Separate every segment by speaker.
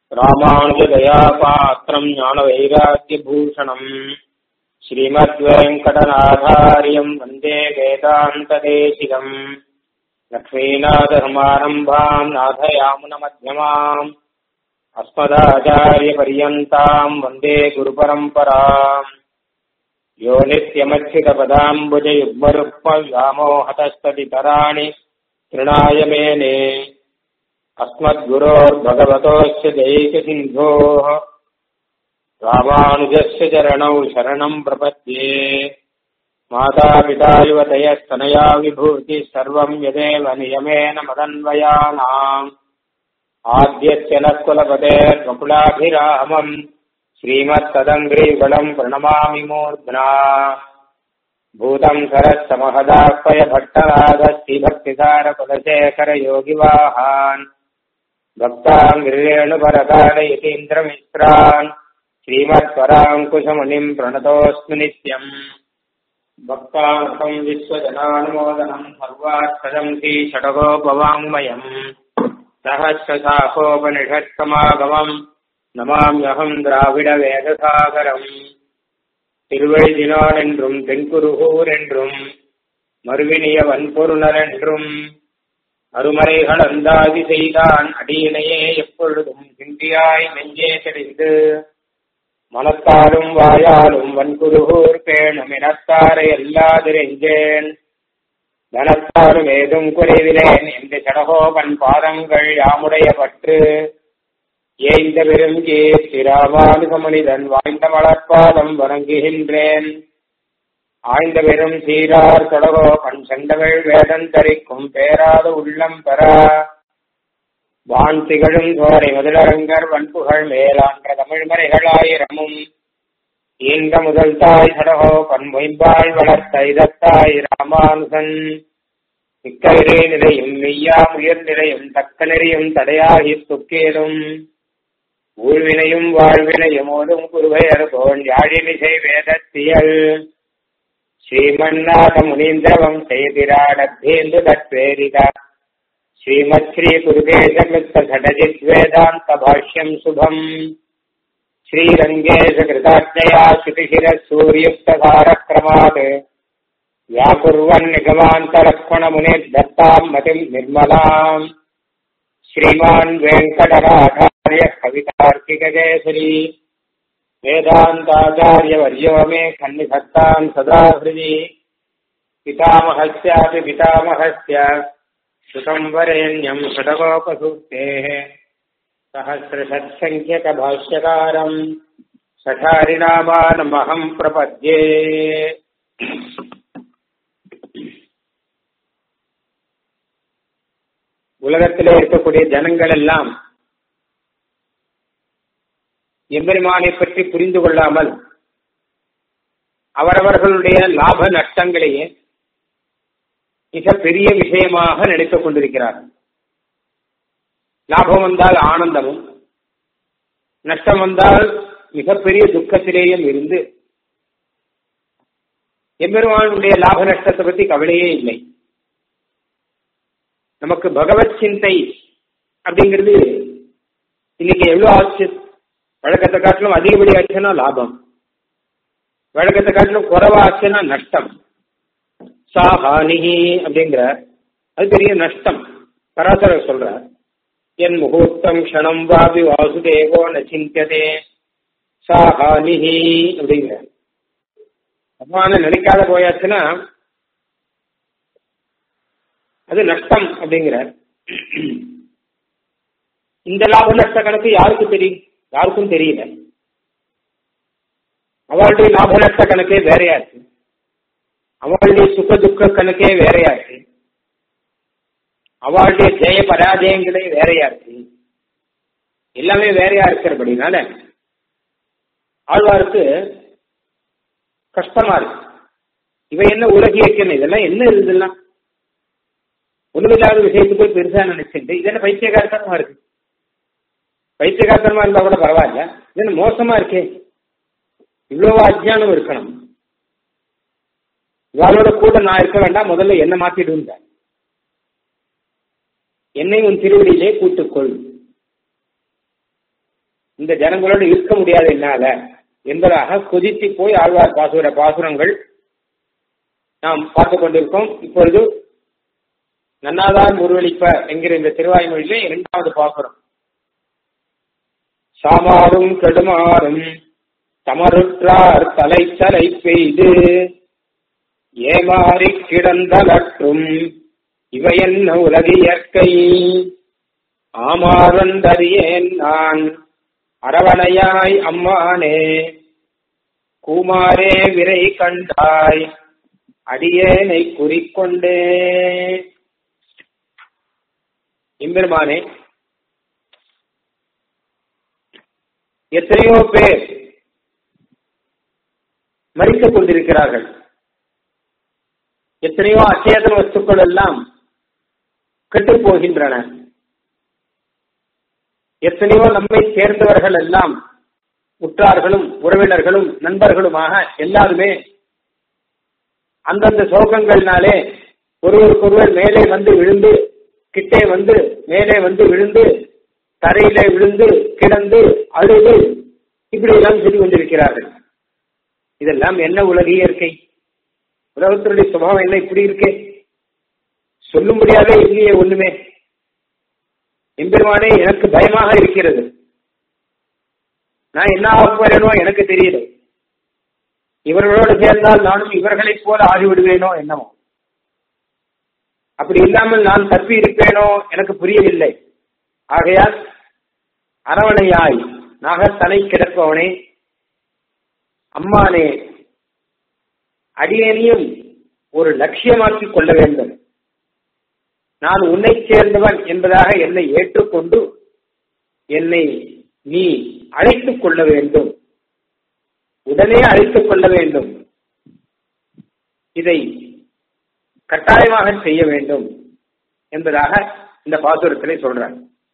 Speaker 1: ராமானுஜதயாபாத்திரம் ஞானவைராக்கியபூஷணம் ஸ்ரீமத்வேங்கடநாதாரியம் வந்தே வேதாந்ததேசிகம் லக்ஷ்மீநாதசமாரம்பாம் நாதயாமுனமध्यமாம் अस्मदाचार्यपर्यन्ताम् वन्दे गुरुपरम्पराम् यो नित्यमच्युतपदाम्बुजयुग्मरुक्मव्यामोहतस्तदितराणि तृणाय मेने अस्मद्गुरोर्भगवतोऽस्य दैकसिन्धोः रामानुजस्य चरणौ शरणम् प्रपद्ये मातापिता युवतयस्तनया विभूतिः सर्वम् यदेव नियमेन मदन्वयानाम् आद्यस्य नः कुलपतेर्वकुलाभिरामम् श्रीमत्तदङ्ग्रीगुणम् प्रणमामि मूर्ध्ना भूतम् सरस्य महदाह्वय भट्टरागश्रीभक्तिसारकुलशेखरयोगिवाहान् भक्ताम् गिरिरेणुपरकालयतीन्द्रमिश्रान् श्रीमत्पराङ्कुशमुनिम् प्रणतोऽस्मि नित्यम् भक्तार्थम् विश्वजनानुमोदनम् सर्वार्थदम् श्रीषडगोपवाङ्मयम् सहस्रशाखोपनिषत्समागमम् நமாமியகம் திராவிட வேதசாகரம் திருவழிதினான் என்றும் தென்குருகூர் என்றும் மறுவினிய வன்பொருணர் என்றும் அருமறைகள் அந்தாதி செய்தான் அடியினையே எப்பொழுதும் சிந்தியாய் நெஞ்சே தெரிந்து மனத்தாலும் வாயாலும் வன்குருகூர் பேணும் இனத்தாரை எல்லாதிரெஞ்சேன் தனத்தாலும் ஏதும் குறைவிலேன் என்று சடகோபன் பாதங்கள் யாமுடைய பற்று ஏய்ந்த பெரும் கீர்த்தி ராமானுகமனிதன் வாய்ந்த மலர்பாதம் வணங்குகின்றேன் ஆய்ந்த பெரும் சீரார் தொடகோ கண் செண்டவள் வேதம் தரிக்கும் பேராத உள்ளம் பெற வான் திகழும் தோரை முதலரங்கர் வன்புகள் மேலான்ற தமிழ்மறைகளாயிரமும் ஈன்ற முதல் தாய் சடகோ பன்மொயம்பாள் வளர்த்த இதத்தாய் ராமானுசன் மிக்கவிரே நிலையும் மெய்யா உயர் நிலையும் தக்க நெறியும் தடையாகி துக்கேதும் ஊழ்வினையும் வாழ்வினையும் ஓதும் குருவையர் போன் யாழினிசை வேதத்தியல் ஸ்ரீமன்னாத முனீந்திரவம் செய்திராடத்தேந்து தத்வேரித ஸ்ரீமத் ஸ்ரீ குருகேசமித்த சடஜித் வேதாந்த பாஷ்யம் சுபம் श्रीरङ्गेश कृताज्ञया श्रुतिशिरः सूर्युक्तधारक्रमात् व्याकुर्वन्निगमान्तलक्ष्मणमुनिर्दत्ताम् मतिम् निर्मलाम् श्रीमान् वेङ्कटराधार्यः कवितार्किककेसरी वेदान्ताचार्यवर्यो मे खन्निभक्तान् सदा हृदि पितामहस्यापि पितामहस्य श्रुतम् वरेण्यम् शतकोपसूक्तेः सहस्रषट्सङ्ख्यकभाष्यकारम् सठारिनामानमहम् प्रपद्ये உலகத்திலே இருக்கக்கூடிய ஜனங்கள் எல்லாம் எம்பெருமானை பற்றி புரிந்து கொள்ளாமல் அவரவர்களுடைய லாப நஷ்டங்களையே மிக பெரிய விஷயமாக நினைத்துக் கொண்டிருக்கிறார்கள் லாபம் வந்தால் ஆனந்தமும் நஷ்டம் வந்தால் மிகப்பெரிய துக்கத்திலேயும் இருந்து எம்பெருமானுடைய லாப நஷ்டத்தை பத்தி கவலையே இல்லை நமக்கு பகவத் சிந்தை அப்படிங்கிறது இன்னைக்கு எவ்வளவு ஆச்சு வழக்கத்தை காட்டிலும் அதிகப்படி ஆச்சுன்னா லாபம் வழக்கத்தை காட்டிலும் குறைவா ஆச்சுன்னா நஷ்டம் சாஹானிஹி அப்படிங்கிற அது பெரிய நஷ்டம் பராசரர் சொல்றார் என் முகூர்த்தம் க்ஷணம் வாபி வாசுதேவோ நச்சிந்ததே சா ஹானிஹி அப்படிங்கிற பகவான நினைக்காத போயாச்சுன்னா அது நஷ்டம் அப்படிங்கிறார் இந்த லாப நஷ்ட கணக்கு யாருக்கு தெரியும் யாருக்கும் தெரியல அவளுடைய லாப நஷ்ட கணக்கே வேறையா இருக்கு அவளுடைய சுக துக்க கணக்கே வேறையா இருக்கு அவளுடைய ஜெய பராஜயங்களே வேறையா இருக்கு எல்லாமே வேறையா இருக்கிறபடினால ஆழ்வாருக்கு கஷ்டமா இருக்கு இவ என்ன உலகியக்கணும் இதெல்லாம் என்ன இதெல்லாம் ஒண்ணுமில்லாத விஷயத்துக்கு போய் பெருசா நினைச்சுட்டு இது என்ன பைத்தியகாரத்தனமா இருக்கு பைத்தியகாரத்தனமா இருந்தா கூட பரவாயில்ல இது என்ன மோசமா இருக்கே இவ்வளவு அஜ்ஞானம் இருக்கணும் இவாளோட கூட நான் இருக்க வேண்டாம் முதல்ல என்ன மாத்திடுங்க என்னை உன் திருவடியிலே கூட்டுக்கொள் இந்த ஜனங்களோடு இருக்க முடியாது என்னால என்பதாக கொதித்து போய் ஆழ்வார் பாசுர பாசுரங்கள் நாம் பார்த்து கொண்டிருக்கோம் இப்பொழுது நன்னாதான் முருவளிப்ப என்கிற இந்த திருவாய்மொழியிலே இரண்டாவது பாசுரம் சாமாரும் கெடுமாறும் தமருற்றார் தலை தலை பெய்து ஏமாறி கிடந்தலற்றும் இவையென்ன உலகியற்கை ஆமாறந்தறியேன் நான் அரவணையாய் அம்மானே கூமாரே விரை கண்டாய் அடியேனை குறிக்கொண்டே இம்பெருமானே எத்தனையோ பேர் மறித்துக் கொண்டிருக்கிறார்கள் எத்தனையோ அச்சேதன வஸ்துக்கள் எல்லாம் கெட்டுப் போகின்றன எத்தனையோ நம்மை சேர்ந்தவர்கள் எல்லாம் உற்றார்களும் உறவினர்களும் நண்பர்களுமாக எல்லாருமே அந்தந்த சோகங்கள்னாலே ஒருவருக்கொருவர் மேலே வந்து விழுந்து கிட்டே வந்து மேலே வந்து விழுந்து தரையிலே விழுந்து கிடந்து அழுது இப்படி எல்லாம் செய்து கொண்டிருக்கிறார்கள் இதெல்லாம் என்ன உலக இயற்கை உலகத்தினுடைய சுபாவம் என்ன இப்படி இருக்கே சொல்ல முடியாதே இல்லையே ஒண்ணுமே எம்பெருமானே எனக்கு பயமாக இருக்கிறது நான் என்ன ஆக போறேனோ எனக்கு தெரியல இவர்களோடு சேர்ந்தால் நானும் இவர்களைப் போல ஆகிவிடுவேனோ என்னமோ அப்படி இல்லாமல் நான் தப்பி இருப்பேனோ எனக்கு புரியவில்லை ஆகையால் அரவணையாய் நாகத்தலை கிடப்பவனே அம்மானே அடியேனையும் ஒரு லட்சியமாக்கிக் கொள்ள வேண்டும் நான் உன்னை சேர்ந்தவன் என்பதாக என்னை ஏற்றுக்கொண்டு என்னை நீ அழைத்துக் கொள்ள வேண்டும் உடனே அழைத்துக் கொள்ள வேண்டும் இதை கட்டாயமாக செய்ய வேண்டும் என்பதாக இந்த பாசுரத்திலே சொல்றார்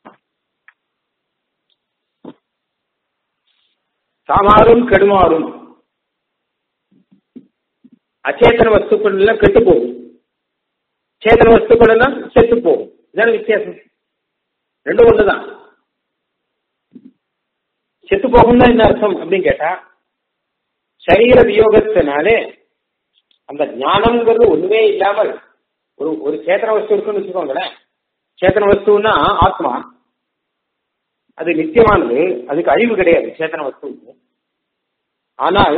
Speaker 1: சாமாரும் கெடுமாறும் அச்சேதன வஸ்துக்கள் எல்லாம் கெட்டு போகும் சேதன வஸ்துக்கள் எல்லாம் செத்து போகும் இதான வித்தியாசம் ரெண்டும் ஒண்ணுதான் செத்து போகும் என்ன அர்த்தம் அப்படின்னு கேட்டா சரீர வியோகத்தினாலே அந்த ஞானம்ங்கிறது ஒண்ணுமே இல்லாமல் ஒரு ஒரு சேத்தன வஸ்து இருக்குன்னு வச்சுக்கோங்களேன் சேத்தன வஸ்துன்னா ஆத்மா அது நித்தியமானது அதுக்கு அழிவு கிடையாது சேத்தன வஸ்துவுக்கு ஆனால்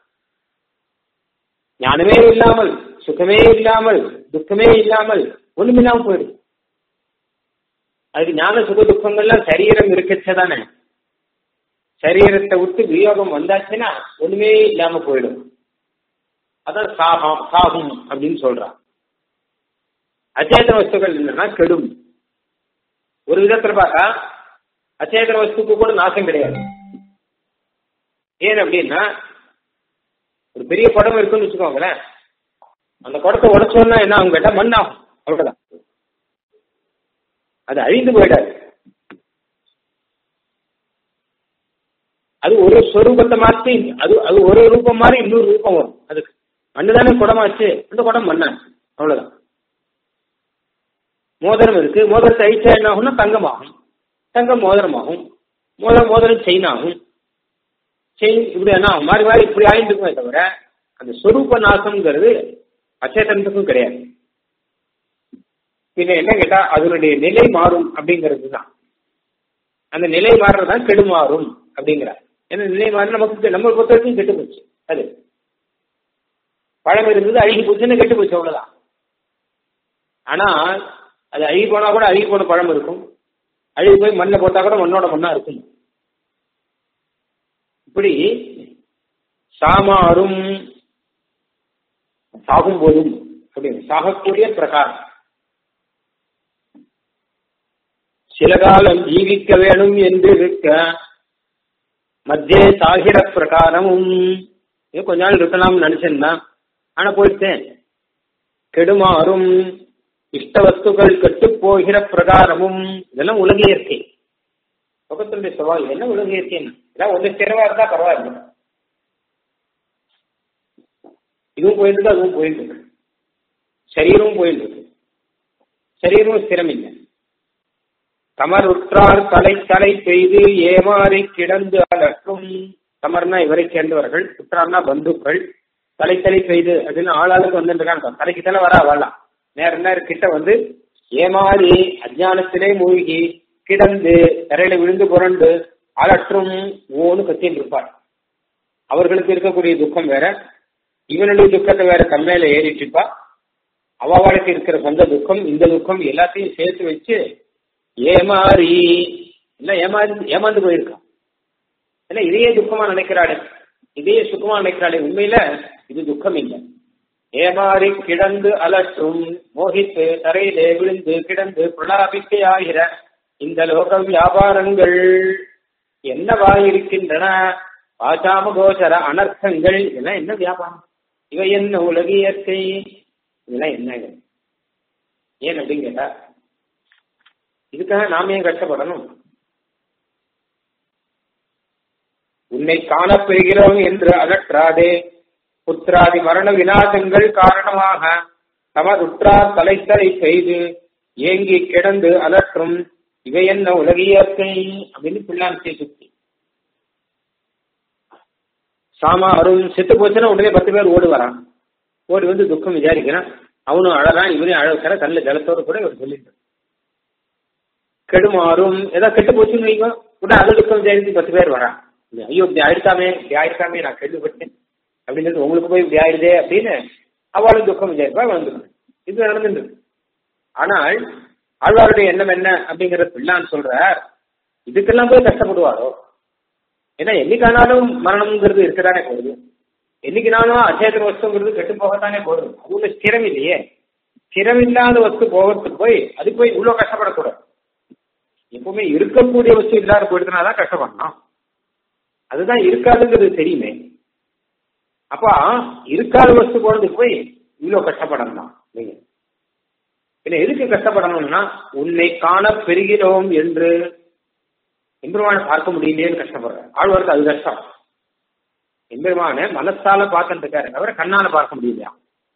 Speaker 1: ஞானமே இல்லாமல் சுகமே இல்லாமல் துக்கமே இல்லாமல் ஒண்ணுமில்லாம போயிடும் அதுக்கு ஞான சுக துக்கங்கள்லாம் சரீரம் இருக்கச்சதானே சரீரத்தை விட்டு வியோகம் வந்தாச்சுன்னா ஒண்ணுமே இல்லாம போயிடும் அதான் சாகம் சாகும் அப்படின்னு சொல்றான் அச்சேதன வஸ்துக்கள் என்னன்னா கெடும் ஒரு விதத்துல பார்த்தா அச்சேதன வஸ்துக்கு கூட நாசம் கிடையாது ஏன் அப்படின்னா ஒரு பெரிய குடம் இருக்குன்னு வச்சுக்கோங்களேன் அந்த குடத்தை உடைச்சோன்னா என்ன அவங்க கேட்டா மண் ஆகும் அவ்வளவுதான் அது அழிந்து போயிடாது அது ஒரு ஸ்வரூபத்தை மாற்றி அது அது ஒரு ரூபம் மாதிரி இன்னொரு ரூபம் வரும் அதுக்கு மண்ணு தானே குடமாச்சு அந்த குடம் மண்ணாச்சு அவ்வளவுதான் மோதிரம் இருக்கு மோதிரத்தை அழிச்சா என்ன ஆகும்னா தங்கம் ஆகும் தங்கம் மோதிரமாகும் மோதிரம் மோதிரம் செயின் ஆகும் செயின் இப்படி என்ன ஆகும் மாறி மாறி இப்படி ஆயிருக்குமே தவிர அந்த ஸ்வரூப நாசம்ங்கிறது அச்சேதனத்துக்கும் கிடையாது பின்ன என்ன கேட்டா அதனுடைய நிலை மாறும் அப்படிங்கிறது தான் அந்த நிலை மாறுறதுதான் கெடுமாறும் அப்படிங்கிறார் ஏன்னா நிலை மாறி நமக்கு நம்ம பொறுத்த வரைக்கும் கெட்டு போச்சு அது பழம் இருந்தது அழுகி போச்சுன்னு கெட்டு போச்சு அவ்வளவுதான் ஆனா அது அழுகி போனா கூட அழுகி போன பழம் இருக்கும் அழுகி போய் மண்ணில் போட்டா கூட மண்ணோட மண்ணா இருக்கும் இப்படி சாமாறும் சாகும் போதும் அப்படின்னு சாகக்கூடிய பிரகாரம் சில காலம் ஜீவிக்க வேணும் என்று இருக்க மத்திய சாகிற பிரகாரமும் கொஞ்ச நாள் இருக்கலாம்னு நினைச்சிருந்தான் ஆனா போயிட்டேன் கெடுமாறும் இஷ்ட வஸ்துக்கள் கெட்டு போகிற பிரகாரமும் இதெல்லாம் உலக இயற்கை லோகத்தினுடைய சவால் என்ன உலக இயற்கை எல்லாம் ஒன்று ஸ்திரமா இருந்தா பரவாயில்ல இதுவும் போயிருக்கு அதுவும் போயிருக்கு சரீரமும் போயிருக்கு சரீரமும் ஸ்திரம் இல்லை தமர் உற்றார் தலை தலை பெய்து ஏமாறி கிடந்து அலற்றும் தமர்னா இவரை சேர்ந்தவர்கள் உற்றார்னா பந்துக்கள் தலை தலை பெய்து அப்படின்னு ஆளாளுக்கு வந்துட்டு இருக்காங்க தலைக்கு தானே வர வரலாம் நேரம் நேரம் கிட்ட வந்து ஏமாறி அஜானத்திலே மூழ்கி கிடந்து தரையில விழுந்து புரண்டு அலற்றும் ஓன்னு கத்தின்னு இருப்பார் அவர்களுக்கு இருக்கக்கூடிய துக்கம் வேற இவனுடைய துக்கத்தை வேற கம்மையில ஏறிட்டு இருப்பா அவளுக்கு இருக்கிற சொந்த துக்கம் இந்த துக்கம் எல்லாத்தையும் சேர்த்து வச்சு ஏமாறி எல்லாம் ஏமாறி ஏமாந்து போயிருக்கான் ஏன்னா இதையே துக்கமா நினைக்கிறாளே இதையே சுத்தமா நினைக்கிறாளே உண்மையில இது துக்கம் இல்லை ஏமாறி கிடந்து அலற்றும் மோகித்து தரையிலே விழுந்து கிடந்து பிரலாபிக்கை ஆகிற இந்த லோக வியாபாரங்கள் என்னவாயிருக்கின்றன பாசாம கோச்சர அனர்த்தங்கள் இதெல்லாம் என்ன வியாபாரம் இவை என்ன உலகியற்கை இதெல்லாம் என்னங்க ஏன் அப்படின்னு கேட்டா இதுக்காக நாம ஏன் கஷ்டப்படணும் உன்னை காணப்பெறுகிறோம் என்று அகற்றாதே புத்திராதி மரண விநாசங்கள் காரணமாக தமதுற்றார் தலைத்தலை செய்து ஏங்கி கிடந்து அலற்றும் இவை என்ன உலகியற்கை அப்படின்னு பிள்ளான் சுத்தி சாமா அருண் செத்து போச்சுன்னா உடனே பத்து பேர் ஓடி வரான் ஓடி வந்து துக்கம் விசாரிக்கிறான் அவனும் அழகான் இவரையும் அழகிற கல்ல ஜலத்தோடு கூட இவர் சொல்லிட்டு கெடுமாறும் ஏதாவது கெட்டு போச்சுன்னு வைங்க உடனே அது துக்கம் விசாரிச்சு பத்து பேர் வரான் ஐயோ இப்படி ஆயிடுத்தாமே இப்படி ஆயிடுத்தாமே நான் கேள்விப்பட்டேன் அப்படின்னு உங்களுக்கு போய் இப்படி ஆயிடுதே அப்படின்னு அவளும் துக்கம் விசாரிப்பா வந்துடும் இது நடந்துட்டு ஆனால் ஆழ்வாருடைய எண்ணம் என்ன அப்படிங்கிற பிள்ளான்னு சொல்றார் இதுக்கெல்லாம் போய் கஷ்டப்படுவாரோ ஏன்னா என்னைக்கானாலும் மரணம்ங்கிறது இருக்கதானே போகுது என்னைக்குனாலும் அச்சேதன வஸ்துங்கிறது கெட்டு போகத்தானே போகுது அது ஒண்ணு ஸ்திரம் இல்லையே ஸ்திரம் இல்லாத வஸ்து போகிறதுக்கு போய் அதுக்கு போய் இவ்வளவு கஷ்டப்படக்கூடாது எப்பவுமே இருக்கக்கூடிய வஸ்து இல்லாத போயிடுதுனாதான் கஷ்டப்படணும் அதுதான் இருக்காதுங்கிறது தெரியுமே அப்ப இருக்காத வஸ்து போறதுக்கு போய் இவ்வளவு கஷ்டப்படணும் தான் நீங்க பின்ன எதுக்கு கஷ்டப்படணும்னா உன்னை காண பெறுகிறோம் என்று எம்பெருமான பார்க்க முடியலையேன்னு கஷ்டப்படுற ஆழ்வாருக்கு அது கஷ்டம் எம்பெருமான மனசால பார்த்துட்டு இருக்காரு தவிர கண்ணால பார்க்க முடியலையா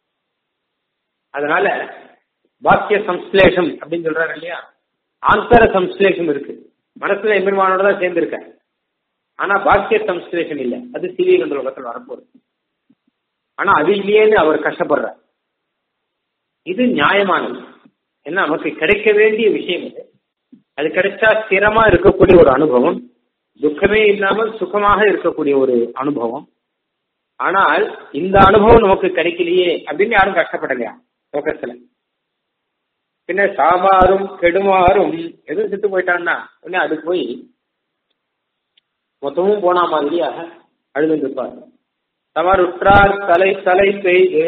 Speaker 1: அதனால பாக்கிய சம்ஸ்லேஷம் அப்படின்னு சொல்றாரு இல்லையா ஆந்தர சம்ஸ்லேஷம் இருக்கு மனசுல எம்பெருமானோட தான் சேர்ந்திருக்க ஆனா பாக்கிய சம்ஸ்லேஷன் இல்லை அது சிவீகண்ட லோகத்தில் வரப்போகுது ஆனா அது இல்லையேன்னு அவர் கஷ்டப்படுறார் இது நியாயமானது ஏன்னா நமக்கு கிடைக்க வேண்டிய விஷயம் இது அது கிடைச்சா ஸ்திரமா இருக்கக்கூடிய ஒரு அனுபவம் துக்கமே இல்லாமல் சுகமாக இருக்கக்கூடிய ஒரு அனுபவம் ஆனால் இந்த அனுபவம் நமக்கு கிடைக்கலையே அப்படின்னு யாரும் கஷ்டப்படலையா லோகத்துல பின்ன சாமாரும் கெடுமாறும் எதுவும் செத்து போயிட்டான்னா உடனே அது போய் மொத்தமும் போனா மாதிரியாக அழுது இருப்பார் தமருற்றார் தலை தலை பெய்து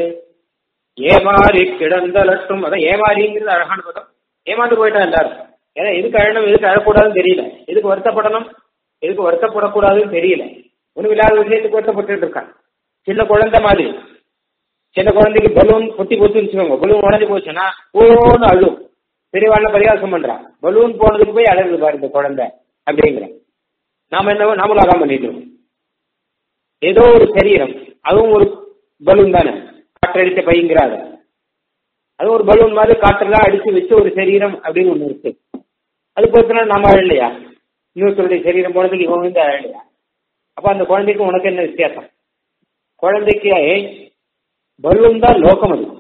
Speaker 1: ஏமாறி கிடந்தலட்டும் அதான் ஏமாறிங்கிறது அழகான பதம் ஏமாந்து போயிட்டா எல்லாரும் ஏன்னா எதுக்கு அழணும் எதுக்கு அழக்கூடாதுன்னு தெரியல எதுக்கு வருத்தப்படணும் எதுக்கு வருத்தப்படக்கூடாதுன்னு தெரியல ஒன்றும் இல்லாத விஷயத்துக்கு வருத்தப்பட்டு இருக்கான் சின்ன குழந்தை மாதிரி சின்ன குழந்தைக்கு பலூன் பொட்டி போச்சுன்னு வச்சுக்கோங்க பலூன் உடஞ்சி போச்சுன்னா ஓன்னு அழும் பெரியவாழ்ல பரிகாசம் பண்றான் பலூன் போனதுக்கு போய் அழகுது பாரு இந்த குழந்தை அப்படிங்கிற நாம என்ன நாமளும் அதான் பண்ணிட்டு இருக்கோம் ஏதோ ஒரு சரீரம் அதுவும் ஒரு பலூன் தானே காற்றடித்த பைங்கிறாத அது ஒரு பலூன் மாதிரி காற்றெல்லாம் அடிச்சு வச்சு ஒரு சரீரம் அப்படின்னு ஒண்ணு இருக்கு அது பொறுத்தனா நாம அழலையா இன்னொருத்தருடைய சரீரம் போனதுக்கு இவன் வந்து அழலையா அப்ப அந்த குழந்தைக்கு உனக்கு என்ன வித்தியாசம் குழந்தைக்கு பலூன் தான் லோகம் அது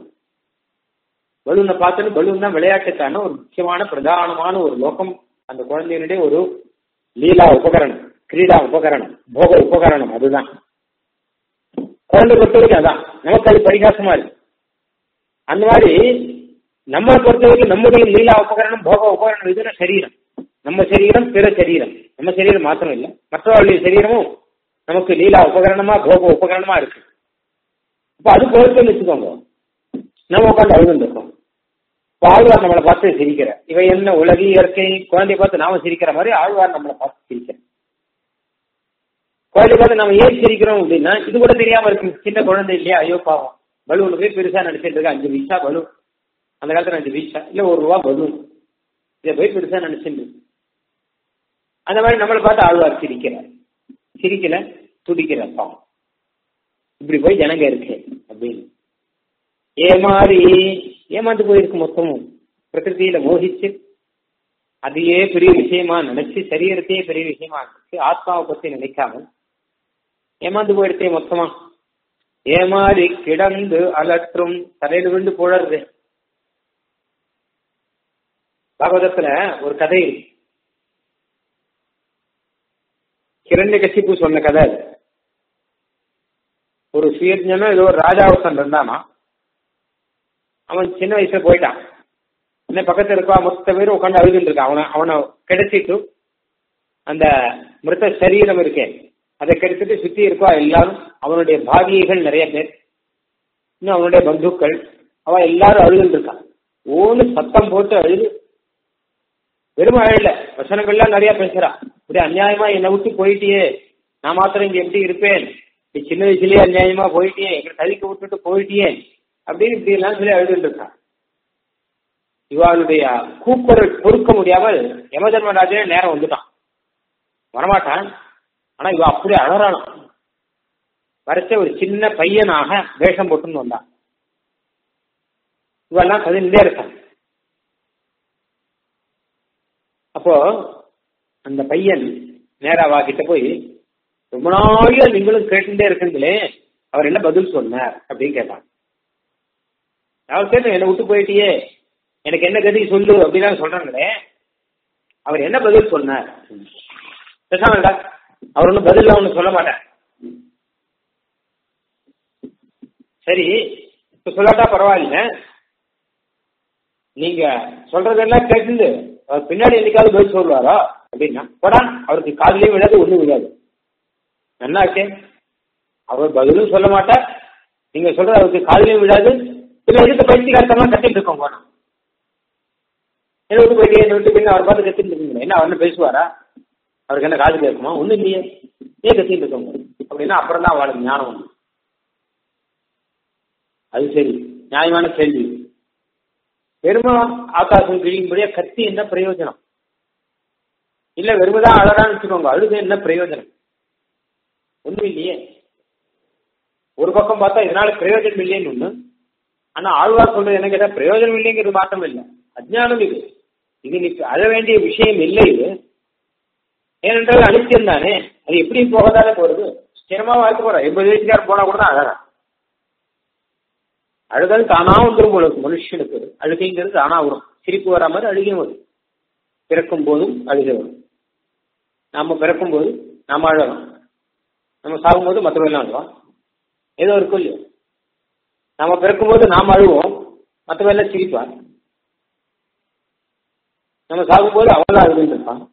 Speaker 1: பலூனை பார்த்தோன்னு பலூன் தான் விளையாட்டுக்கான ஒரு முக்கியமான பிரதானமான ஒரு லோகம் அந்த குழந்தையினுடைய ஒரு லீலா உபகரணம் கிரீடா உபகரணம் போக உபகரணம் அதுதான் குழந்தை பொறுத்த வரைக்கும் அதான் நமக்கு அது பரிகாசமா இருக்கு அந்த மாதிரி நம்மளை பொறுத்த வரைக்கும் நம்முடைய லீலா உபகரணம் போக உபகரணம் இதுனா சரீரம் நம்ம சரீரம் பிற சரீரம் நம்ம சரீரம் மாத்திரம் இல்லை மற்றவர்களுடைய சரீரமும் நமக்கு லீலா உபகரணமா போக உபகரணமா இருக்கு அப்ப அது பொறுத்துன்னு வச்சுக்கோங்க நம்ம உட்காந்து அழுதுன்னு இருக்கோம் இப்போ ஆழ்வார் நம்மளை பார்த்து சிரிக்கிற இவை என்ன உலகி இயற்கை குழந்தைய பார்த்து நாம சிரிக்கிற மாதிரி ஆழ்வார் நம்மளை பார்த்து சிரிக்கிற குழந்தை பார்த்து நம்ம ஏன் சிரிக்கிறோம் அப்படின்னா இது கூட தெரியாம இருக்கு சின்ன குழந்தை இல்லையா ஐயோ பாவம் பலூன் போய் பெருசா நினைச்சிட்டு இருக்க அஞ்சு பைசா பலூன் அந்த காலத்துல அஞ்சு பைசா இல்ல ஒரு ரூபா பலூன் இதை போய் பெருசா நினைச்சிட்டு அந்த மாதிரி நம்மளை பார்த்து ஆழ்வார் சிரிக்கிறார் சிரிக்கல துடிக்கிற பாவம் இப்படி போய் ஜனங்க இருக்கு அப்படின்னு ஏமாறி ஏமாந்து போயிருக்கு மொத்தமும் பிரகிருதியில மோகிச்சு அதையே பெரிய விஷயமா நினைச்சு சரீரத்தையே பெரிய விஷயமா நினைச்சு ஆத்மாவை பத்தி நினைக்காம ஏமாந்து போயிடுத்தே மொத்தமா ஏமாறி கிடந்து அலற்றும் தலையில விழுந்து புழறது பாகவதத்துல ஒரு கதை இருக்கு கிரண்ய கசிப்பு சொன்ன கதை அது ஒரு சுயஜனா ஏதோ ஒரு ராஜாவசன் இருந்தானா அவன் சின்ன வயசுல போயிட்டான் என்ன பக்கத்துல இருக்கா மொத்த பேரும் உட்காந்து அழுதுட்டு இருக்கான் அவனை அவனை கிடைச்சிட்டு அந்த மிருத சரீரம் இருக்கே அதை கெடுத்துட்டு சுத்தி இருக்கா எல்லாரும் அவனுடைய பாகியர்கள் நிறைய பேர் இன்னும் அவனுடைய பந்துக்கள் அவ எல்லாரும் அழுதுட்டு இருக்கான் ஓன்னு சத்தம் போட்டு அழுது வெறும் அழல வசனங்கள்லாம் நிறைய பேசுறா இப்படி அநியாயமா என்னை விட்டு போயிட்டியே நான் மாத்திரம் இங்க எப்படி இருப்பேன் நீ சின்ன வயசுலயே அநியாயமா போயிட்டியே எங்களை தவிக்க விட்டுட்டு போயிட்டியே அப்படின்னு இப்படி எல்லாம் சொல்லி அழுதுட்டு இருக்கான் இவாளுடைய கூக்குரல் பொறுக்க முடியாமல் யமதர்மராஜனே நேரம் வந்துட்டான் வரமாட்டான் ஆனா இவ அப்படி அழறானாம் வரைச்ச ஒரு சின்ன பையனாக வேஷம் போட்டுன்னு வந்தான் இவெல்லாம் கதிலே இருக்கான் அப்போ அந்த பையன் நேராவா கிட்ட போய் ரொம்ப நாளையா நீங்களும் கேட்டுட்டே இருக்கீங்களே அவர் என்ன பதில் சொன்னார் அப்படின்னு கேட்டான் அவர் கேட்டு என்னை விட்டு போயிட்டியே எனக்கு என்ன கதி சொல்லு அப்படின்னு சொல்றாங்களே அவர் என்ன பதில் சொன்னார் பேசாமடா அவர் ஒன்றும் பதில் ஒன்றும் சொல்ல மாட்டேன் சரி இப்ப சொல்லாட்டா பரவாயில்ல நீங்க சொல்றதெல்லாம் கேட்டு அவர் பின்னாடி என்னைக்காவது பதில் சொல்லுவாரா அப்படின்னா போடா அவருக்கு காதலையும் விழாது ஒண்ணும் விழாது நல்லா இருக்கே அவர் பதிலும் சொல்ல மாட்டார் நீங்க சொல்றது அவருக்கு காதலையும் விழாது பின்ன எதுக்கு பயிற்சிக்காரத்தமா கத்திட்டு இருக்கோம் போனா என்ன விட்டு போயிட்டு என்ன விட்டு பின்ன அவர் பார்த்து கத்திட்டு இருக்கீங்க என்ன அவர் பேசுவாரா அவருக்கு என்ன காது கேட்குமா ஒண்ணும் இல்லையே ஏன் கத்திட்டு இருக்கோங்க அப்படின்னா அப்புறம் தான் அவளுக்கு ஞானம் வந்து அது சரி நியாயமான கேள்வி வெறும ஆகாசம் கிழியும்படியா கத்தி என்ன பிரயோஜனம் இல்ல வெறுமதான் அழகான்னு வச்சுக்கோங்க அழுது என்ன பிரயோஜனம் ஒண்ணும் இல்லையே ஒரு பக்கம் பார்த்தா இதனால பிரயோஜனம் இல்லைன்னு ஒண்ணு ஆனா ஆழ்வார் சொல்றது என்ன கேட்டா பிரயோஜனம் இல்லைங்கிறது மாற்றம் இல்லை அஜ்ஞானம் இது இது நீ அழ வேண்டிய விஷயம் இல்லை இது ஏனென்றால் அனித்தியம் தானே அது எப்படி போகதானே போறது ஸ்திரமா வாழ்க்கை போற எண்பது வயசுக்கார போனா கூட தான் அழகா அழுதல் தானா வந்துடும் போல மனுஷனுக்கு அழுகைங்கிறது தானா வரும் சிரிப்பு வரா மாதிரி அழுகையும் வரும் பிறக்கும் போதும் அழுகை வரும் நாம பிறக்கும் போது நாம அழகோம் நம்ம சாகும்போது மற்றவெல்லாம் அழுவோம் ஏதோ இருக்கும் இல்லையோ நாம பிறக்கும்போது நாம் அழுவோம் மற்றவெல்லாம் சிரிப்பான் நம்ம சாகும்போது அவன் அழுதுன்னு இருப்பான்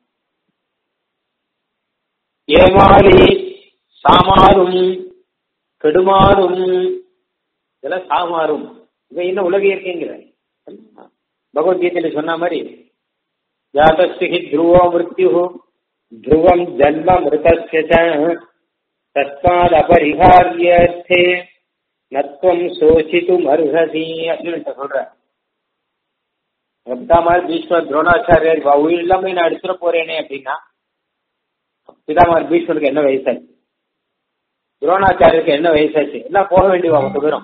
Speaker 1: ஏமாறி சாமாறும் கெடுமாறும் இதெல்லாம் சாமாறும் இவன் என்ன உலக இயற்கைங்கிற பகவத்கீதையில சொன்ன மாதிரி ஜாதஸ்தி த்ருவோ மிருத்யு த்ருவம் ஜன்ம மிருதஸ்ய தஸ்மாத் அபரிஹாரியர்த்தே நத்வம் சோசித்து மருகசி அப்படின்னு சொல்ற பிதாமர் பீஷ்மர் துரோணாச்சாரியர் உயிர் இல்லாம நான் எடுத்துட போறேனே அப்படின்னா பிதாமர் பீஷ்மருக்கு என்ன வயசாச்சு துரோணாச்சாரியருக்கு என்ன வயசாச்சு எல்லாம் போக வேண்டியவா மொத்த பேரும்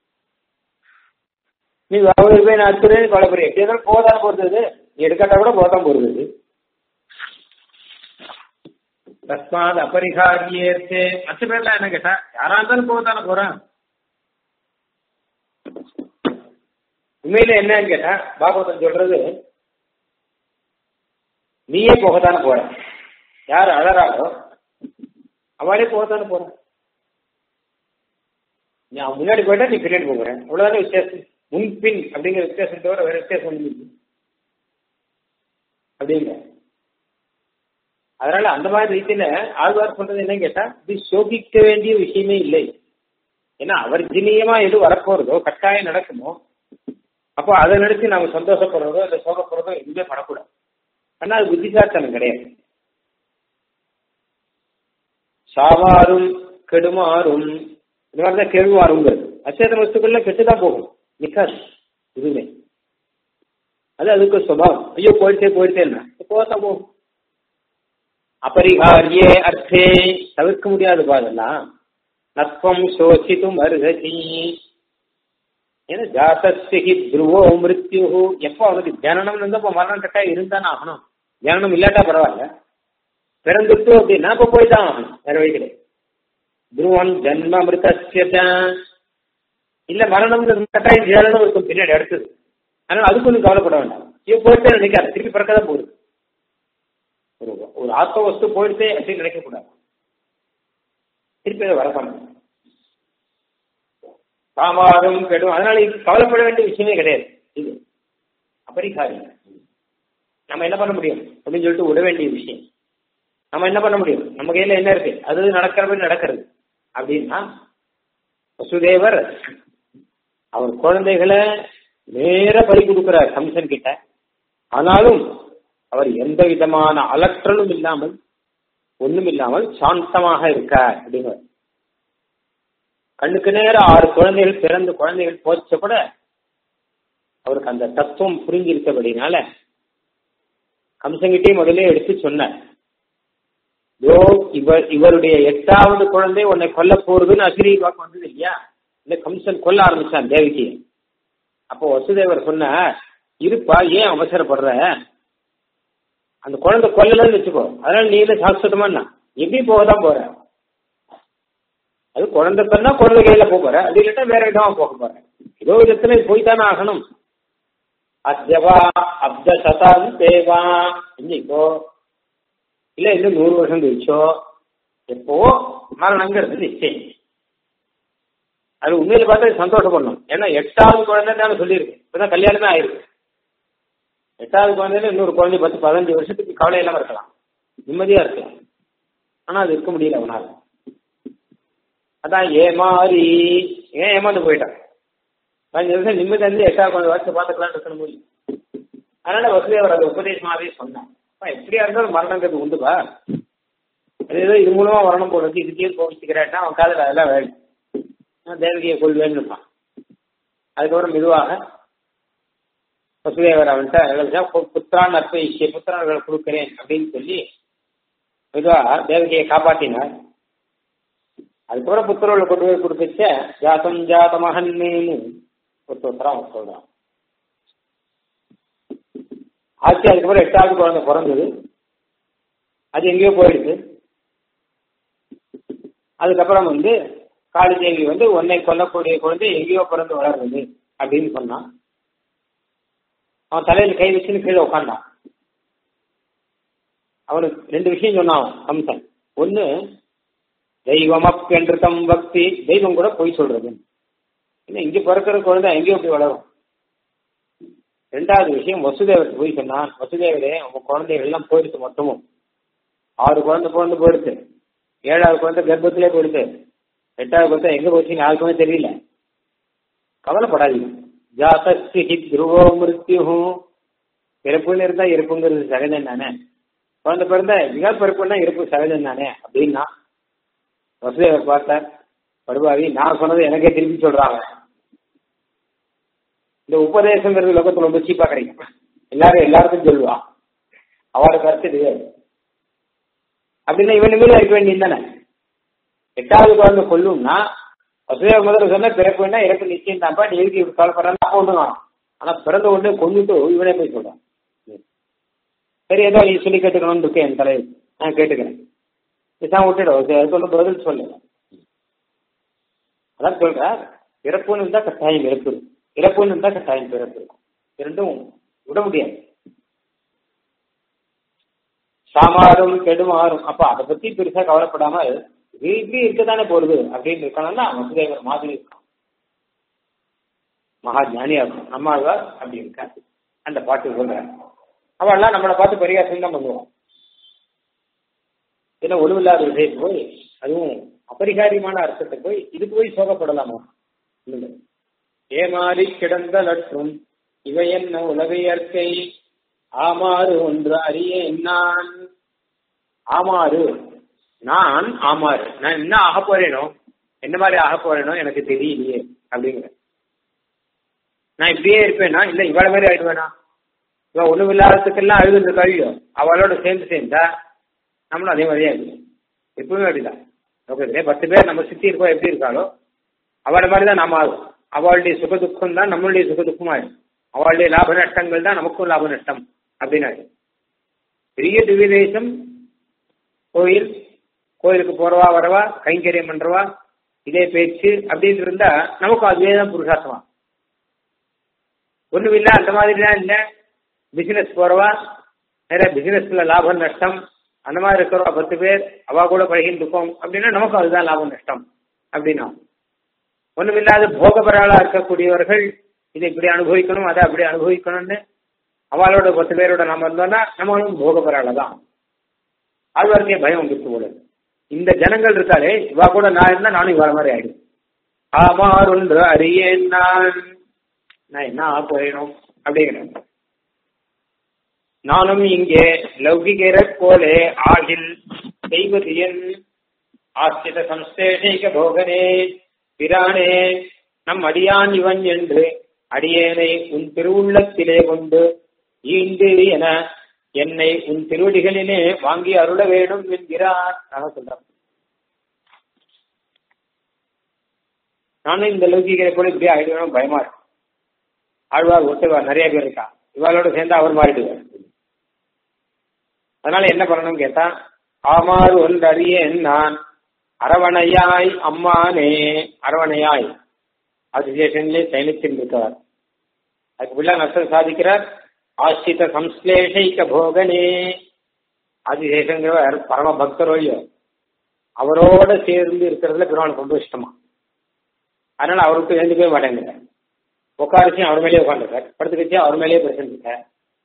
Speaker 1: நீ அவர் போய் நான் எடுத்துறேன்னு கொலை எப்படி இருந்தாலும் போதான் போறது நீ எடுக்காட்டா கூட போதான் போறது தஸ்மாத் அபரிகாரியேர்த்தே மற்ற பேர்லாம் என்ன கேட்டா யாரா இருந்தாலும் போகத்தானே போறான் உண்மையில என்னன்னு கேட்டா பாகவதன் சொல்றது நீயே போகத்தானே போற யார் அழறாளோ அவளே போகத்தானே போற நீ அவன் முன்னாடி போயிட்டா நீ பின்னாடி போகிறேன் அவ்வளவுதானே வித்தியாசம் முன்பின் அப்படிங்கிற வித்தியாசம் தவிர வேற வித்தியாசம் ஒண்ணு இல்லை அப்படிங்க அதனால அந்த மாதிரி ரீதியில ஆழ்வார் சொல்றது என்ன கேட்டா இது சோகிக்க வேண்டிய விஷயமே இல்லை ஏன்னா அவர்ஜினியமா எது வரப்போறதோ கட்டாயம் நடக்குமோ அப்போ அதை நினைச்சு நாம சந்தோஷப்படுறதோ இல்லை சோகப்படுறதோ எதுவுமே படக்கூடாது ஆனா அது புத்திசாலித்தனம் கிடையாது சாவாரும் கெடுமாறும் இந்த மாதிரிதான் கெழுவாருங்கிறது அச்சேத வஸ்துக்கள்ல கெட்டுதான் போகும் நிக்காது இதுவுமே அது அதுக்கு சுபாவம் ஐயோ போயிட்டே போயிட்டேன்னா போகத்தான் போகும் அபரிகாரியே அர்த்தே தவிர்க்க முடியாதுப்பா அதெல்லாம் நத்வம் சோசித்தும் அருகசி ஏன்னா ஜாதஸ்தி துருவோ மிருத்யு எப்போ அவனுக்கு ஜனனம் இருந்தப்போ மரணம் கட்டாயம் இருந்தானே ஆகணும் ஜனனம் இல்லாட்டா பரவாயில்ல பிறந்துட்டு அப்படின்னா அப்ப போய் தான் ஆகணும் வேற வழி கிடையாது துருவம் ஜன்ம மிருதஸ்யத இல்ல மரணம் கட்டாயம் ஜனனம் இருக்கும் பின்னாடி அடுத்தது அதனால அதுக்கு ஒன்றும் கவலைப்பட வேண்டாம் இவன் போயிட்டே நினைக்காது திருப்பி பிறக்கதான் போகுது ஒரு ஒரு ஆத்ம வஸ்து போயிடுதே அப்படின்னு நினைக்க கூடாது திருப்பி அதை வரப்பாங்க சாமாரும் கெடும் அதனால இது கவலைப்பட வேண்டிய விஷயமே கிடையாது இது அபரிகாரி நம்ம என்ன பண்ண முடியும் அப்படின்னு சொல்லிட்டு விட வேண்டிய விஷயம் நம்ம என்ன பண்ண முடியும் நம்ம கையில என்ன இருக்கு அது நடக்கிறது நடக்கிறது அப்படின்னா வசுதேவர் அவர் குழந்தைகளை நேர பறி கொடுக்கிறார் கம்சன் கிட்ட ஆனாலும் அவர் எந்த விதமான அலற்றலும் இல்லாமல் ஒண்ணும் இல்லாமல் சாந்தமாக இருக்கார் அப்படிங்கிற கண்ணுக்கு நேரம் ஆறு குழந்தைகள் பிறந்து குழந்தைகள் போச்ச கூட அவருக்கு அந்த தத்துவம் புரிஞ்சிருக்கபடினால கம்சங்கிட்டே முதலே எடுத்து சொன்னார் யோ இவர் இவருடைய எட்டாவது குழந்தை உன்னை கொல்ல போறதுன்னு அசிரி வாக்கு வந்தது இல்லையா இந்த கம்சன் கொல்ல ஆரம்பிச்சான் தேவிக்கு அப்போ வசுதேவர் சொன்ன இருப்பா ஏன் அவசரப்படுற அந்த குழந்தை கொல்லலன்னு வச்சுக்கோ அதனால நீ என்ன சாஸ்வதமா எப்படி போக தான் போற அது குழந்தை தன்னா குழந்தை கையில போக போற அது இல்லாட்டா வேற இடமா போக போற ஏதோ விதத்துல போய் தானே ஆகணும் அத்தியவா அப்த சதம் தேவா இன்னைக்கோ இல்ல இன்னும் நூறு வருஷம் கழிச்சோ எப்போ மரணங்கிறது நிச்சயம் அது உண்மையில பார்த்தா சந்தோஷப்படணும் ஏன்னா எட்டாவது குழந்தை தானே சொல்லியிருக்கு இப்பதான் கல்யாணமே ஆயிருக்கு எட்டாவது குழந்தையில இன்னொரு குழந்தை பத்து பதினஞ்சு வருஷத்துக்கு கவலை இல்லாம இருக்கலாம் நிம்மதியா இருக்கலாம் ஆனா அது இருக்க முடியல அவனால அதான் ஏமாறி ஏன் ஏமாந்து போயிட்டான் பதினஞ்சு வருஷம் நிம்மதி வந்து எட்டாவது குழந்தை வருஷம் பார்த்துக்கலாம்னு இருக்கணும் முடியும் அதனால வசுதேவர் அந்த உபதேசமாவே சொன்னான் எப்படியா இருந்தாலும் மரணங்கிறது உண்டுப்பா அது ஏதோ இது மூலமா வரணும் போல இருக்கு இதுக்கே கோவிச்சுக்கிறேன்னா அவன் காதல் அதெல்லாம் வேணும் தேவகியை கொள்வேன்னுப்பான் அதுக்கப்புறம் மெதுவாக வசுதேவர் அவன்கிட்ட புத்திரான் அர்ப்பயிச்சு புத்திரர்களை கொடுக்கிறேன் அப்படின்னு சொல்லி மெதுவா தேவகியை காப்பாத்தினார் அதுக்கப்புறம் புத்திரர்களை கொண்டு போய் கொடுத்துச்ச ஜாத்தம் ஜாத மகன்மேனு ஒருத்தரம் சொல்றான் ஆச்சு அதுக்கப்புறம் எட்டாவது குழந்தை பிறந்தது அது எங்கேயோ போயிடுது அதுக்கப்புறம் வந்து காளிதேவி வந்து உன்னை கொல்லக்கூடிய குழந்தை எங்கேயோ பிறந்து வளர்றது அப்படின்னு சொன்னான் அவன் தலையில கை வச்சுன்னு கீழே உட்காண்டான் அவனுக்கு ரெண்டு விஷயம் சொன்னான் கம்சன் ஒன்னு தெய்வம் அப் என்று தம் பக்தி தெய்வம் கூட பொய் சொல்றது என்ன இங்க பிறக்கிற குழந்தை எங்கேயோ போய் வளரும் ரெண்டாவது விஷயம் வசுதேவர் போய் சொன்னான் வசுதேவரே உங்க குழந்தைகள் எல்லாம் போயிடுச்சு மொத்தமும் ஆறு குழந்தை பிறந்து போயிடுச்சு ஏழாவது குழந்தை கர்ப்பத்திலே போயிடுச்சு எட்டாவது குழந்தை எங்க போச்சுன்னு யாருக்குமே தெரியல கவலைப்படாதீங்க ஜாதஸ்தி துருவோ மிருத்யு பிறப்புன்னு இருந்தா இறப்புங்கிறது சகஜம் தானே குழந்தை பிறந்த எங்கேயாவது பிறப்புன்னா இறப்பு சகஜம் தானே அப்படின்னா வசுதேவர் பார்த்தார் படுவாவி நான் சொன்னது எனக்கே திருப்பி சொல்றாங்க இந்த உபதேசங்கிறது லோகத்துல ரொம்ப சீப்பா கிடைக்கும் எல்லாரும் எல்லாருக்கும் சொல்லுவா அவளோட கருத்து கிடையாது அப்படின்னா இவன் நிம்மதியா இருக்க வேண்டியது தானே எட்டாவது குழந்தை கொல்லும்னா வசுதேவ முதல்ல சொன்ன பிறப்புன்னா இறப்பு நிச்சயம் தான்ப்பா நீ எதுக்கு இப்படி கவலைப்படுறாங்க அப்போ ஒண்ணு வேணும் ஆனா பிறந்த உடனே கொண்டுட்டு இவனே போய் சொல்றான் சரி ஏதோ நீ சொல்லி கேட்டுக்கணும்னு இருக்கேன் என் தலையில் நான் கேட்டுக்கிறேன் பேசாம விட்டுடும் சொல்ல பதில் சொல்லு அதான் சொல்ற பிறப்புன்னு இருந்தா கட்டாயம் இறப்பு இறப்புன்னு இருந்தா கட்டாயம் பிறப்பு இருக்கும் இரண்டும் விட முடியாது சாமாரும் கெடுமாறும் அப்ப அதை பத்தி பெருசா கவலைப்படாம இப்படி இருக்கதானே போறது அப்படின்னு இருக்கணும்னா வசுதேவர் மாதிரி இருக்கும் மகா ஞானியா இருக்கும் நம்மாழ்வார் அப்படி இருக்கா அந்த பாட்டு சொல்றாங்க அவெல்லாம் நம்மளை பார்த்து பரிகாசம் தான் பண்ணுவோம் ஏன்னா ஒழுவில்லாத விஷயத்து போய் அதுவும் அபரிகாரியமான அர்த்தத்தை போய் இதுக்கு போய் சோகப்படலாமா இல்லை ஏமாறி கிடந்த லற்றும் இவை என்ன உலகையற்கை ஆமாறு ஒன்று அறிய நான் ஆமாறு நான் ஆமாறு நான் என்ன ஆக போறேனோ என்ன மாதிரி ஆக போறேனோ எனக்கு தெரியலையே அப்படிங்கிற நான் இப்படியே இருப்பேனா இல்ல இவ்வளவு மாதிரி ஆயிடுவேனா இவன் ஒண்ணும் இல்லாததுக்கெல்லாம் அழுது கழியோ அவளோட சேர்ந்து சேர்ந்தா நம்மளும் அதே மாதிரியே இருக்கும் எப்பவுமே அப்படிதான் லோகத்திலே பத்து பேர் நம்ம சுத்தி இருக்கோம் எப்படி இருக்காளோ அவளை மாதிரி தான் நாம ஆகும் அவளுடைய சுக துக்கம் தான் நம்மளுடைய சுக துக்கமாயிடும் அவளுடைய லாப நஷ்டங்கள் தான் நமக்கும் லாப நஷ்டம் அப்படின்னு பெரிய திவ்ய தேசம் கோயில் கோயிலுக்கு போறவா வரவா கைங்கரியம் பண்றவா இதே பேச்சு அப்படின்னு இருந்தா நமக்கு அதுவே தான் புருஷார்த்தமா ஒண்ணும் இல்ல அந்த மாதிரிலாம் இல்ல பிசினஸ் போறவா நிறைய பிசினஸ்ல லாபம் நஷ்டம் அந்த மாதிரி இருக்கிறவா பத்து பேர் அவ கூட பழகின்னு இருக்கோம் அப்படின்னா நமக்கு அதுதான் லாபம் நஷ்டம் அப்படின்னா ஒண்ணும் இல்லாத போகபராளா இருக்கக்கூடியவர்கள் இதை இப்படி அனுபவிக்கணும் அதை அப்படி அனுபவிக்கணும்னு அவளோட பத்து பேரோட நம்ம இருந்தோம்னா நம்மளும் போகபராள தான் ஆழ்வாருக்கே பயம் வந்துட்டு போல இந்த ஜனங்கள் இருக்காளே இவா கூட நான் இருந்தா நானும் இவள மாதிரி ஆயிடும் ஆமார் ஒன்று அறியேன் நான் நான் என்ன ஆக போயிடும் அப்படிங்கிறேன் நானும் இங்கே லௌகிகர போலே ஆகில் செய்வது என் ஆஸ்தித சம்சேஷிக போகனே பிரானே நம் அடியான் இவன் என்று அடியேனை உன் திருவுள்ளத்திலே கொண்டு ஈண்டு என என்னை உன் திருவடிகளிலே வாங்கி அருள வேண்டும் என்கிறார் சொல்றார் நானும் இந்த லௌகிகரை போல இப்படி ஆயிடுவேன் பயமா இருக்கு ஆழ்வார் ஒட்டுவார் நிறைய பேர் இருக்கா இவாளோட சேர்ந்து அவர் மாறிடுவார் அதனால என்ன பண்ணணும் கேட்டா ஆமாறு ஒன்று அறியேன் நான் அரவணையாய் அம்மானே அரவணையாய் ஆதிசேஷன்லே சயனித்திருக்கிறார் அதுக்கு பிள்ளை நஷ்டம் சாதிக்கிறார் ஆசிரித சம்ஸ்லேஷைக்க போகனே ஆதிசேஷங்கிறவர் பரம பக்தரோயோ அவரோட சேர்ந்து இருக்கிறதுல பெருமாளுக்கு ரொம்ப இஷ்டமா அதனால அவர் விட்டு எழுந்துக்கவே மாட்டேங்கிறார் உட்காரச்சும் அவர் மேலேயே உட்காந்துருக்கார் படுத்துக்கச்சு அவர் மேலேயே பிரசன்னிருக்கார்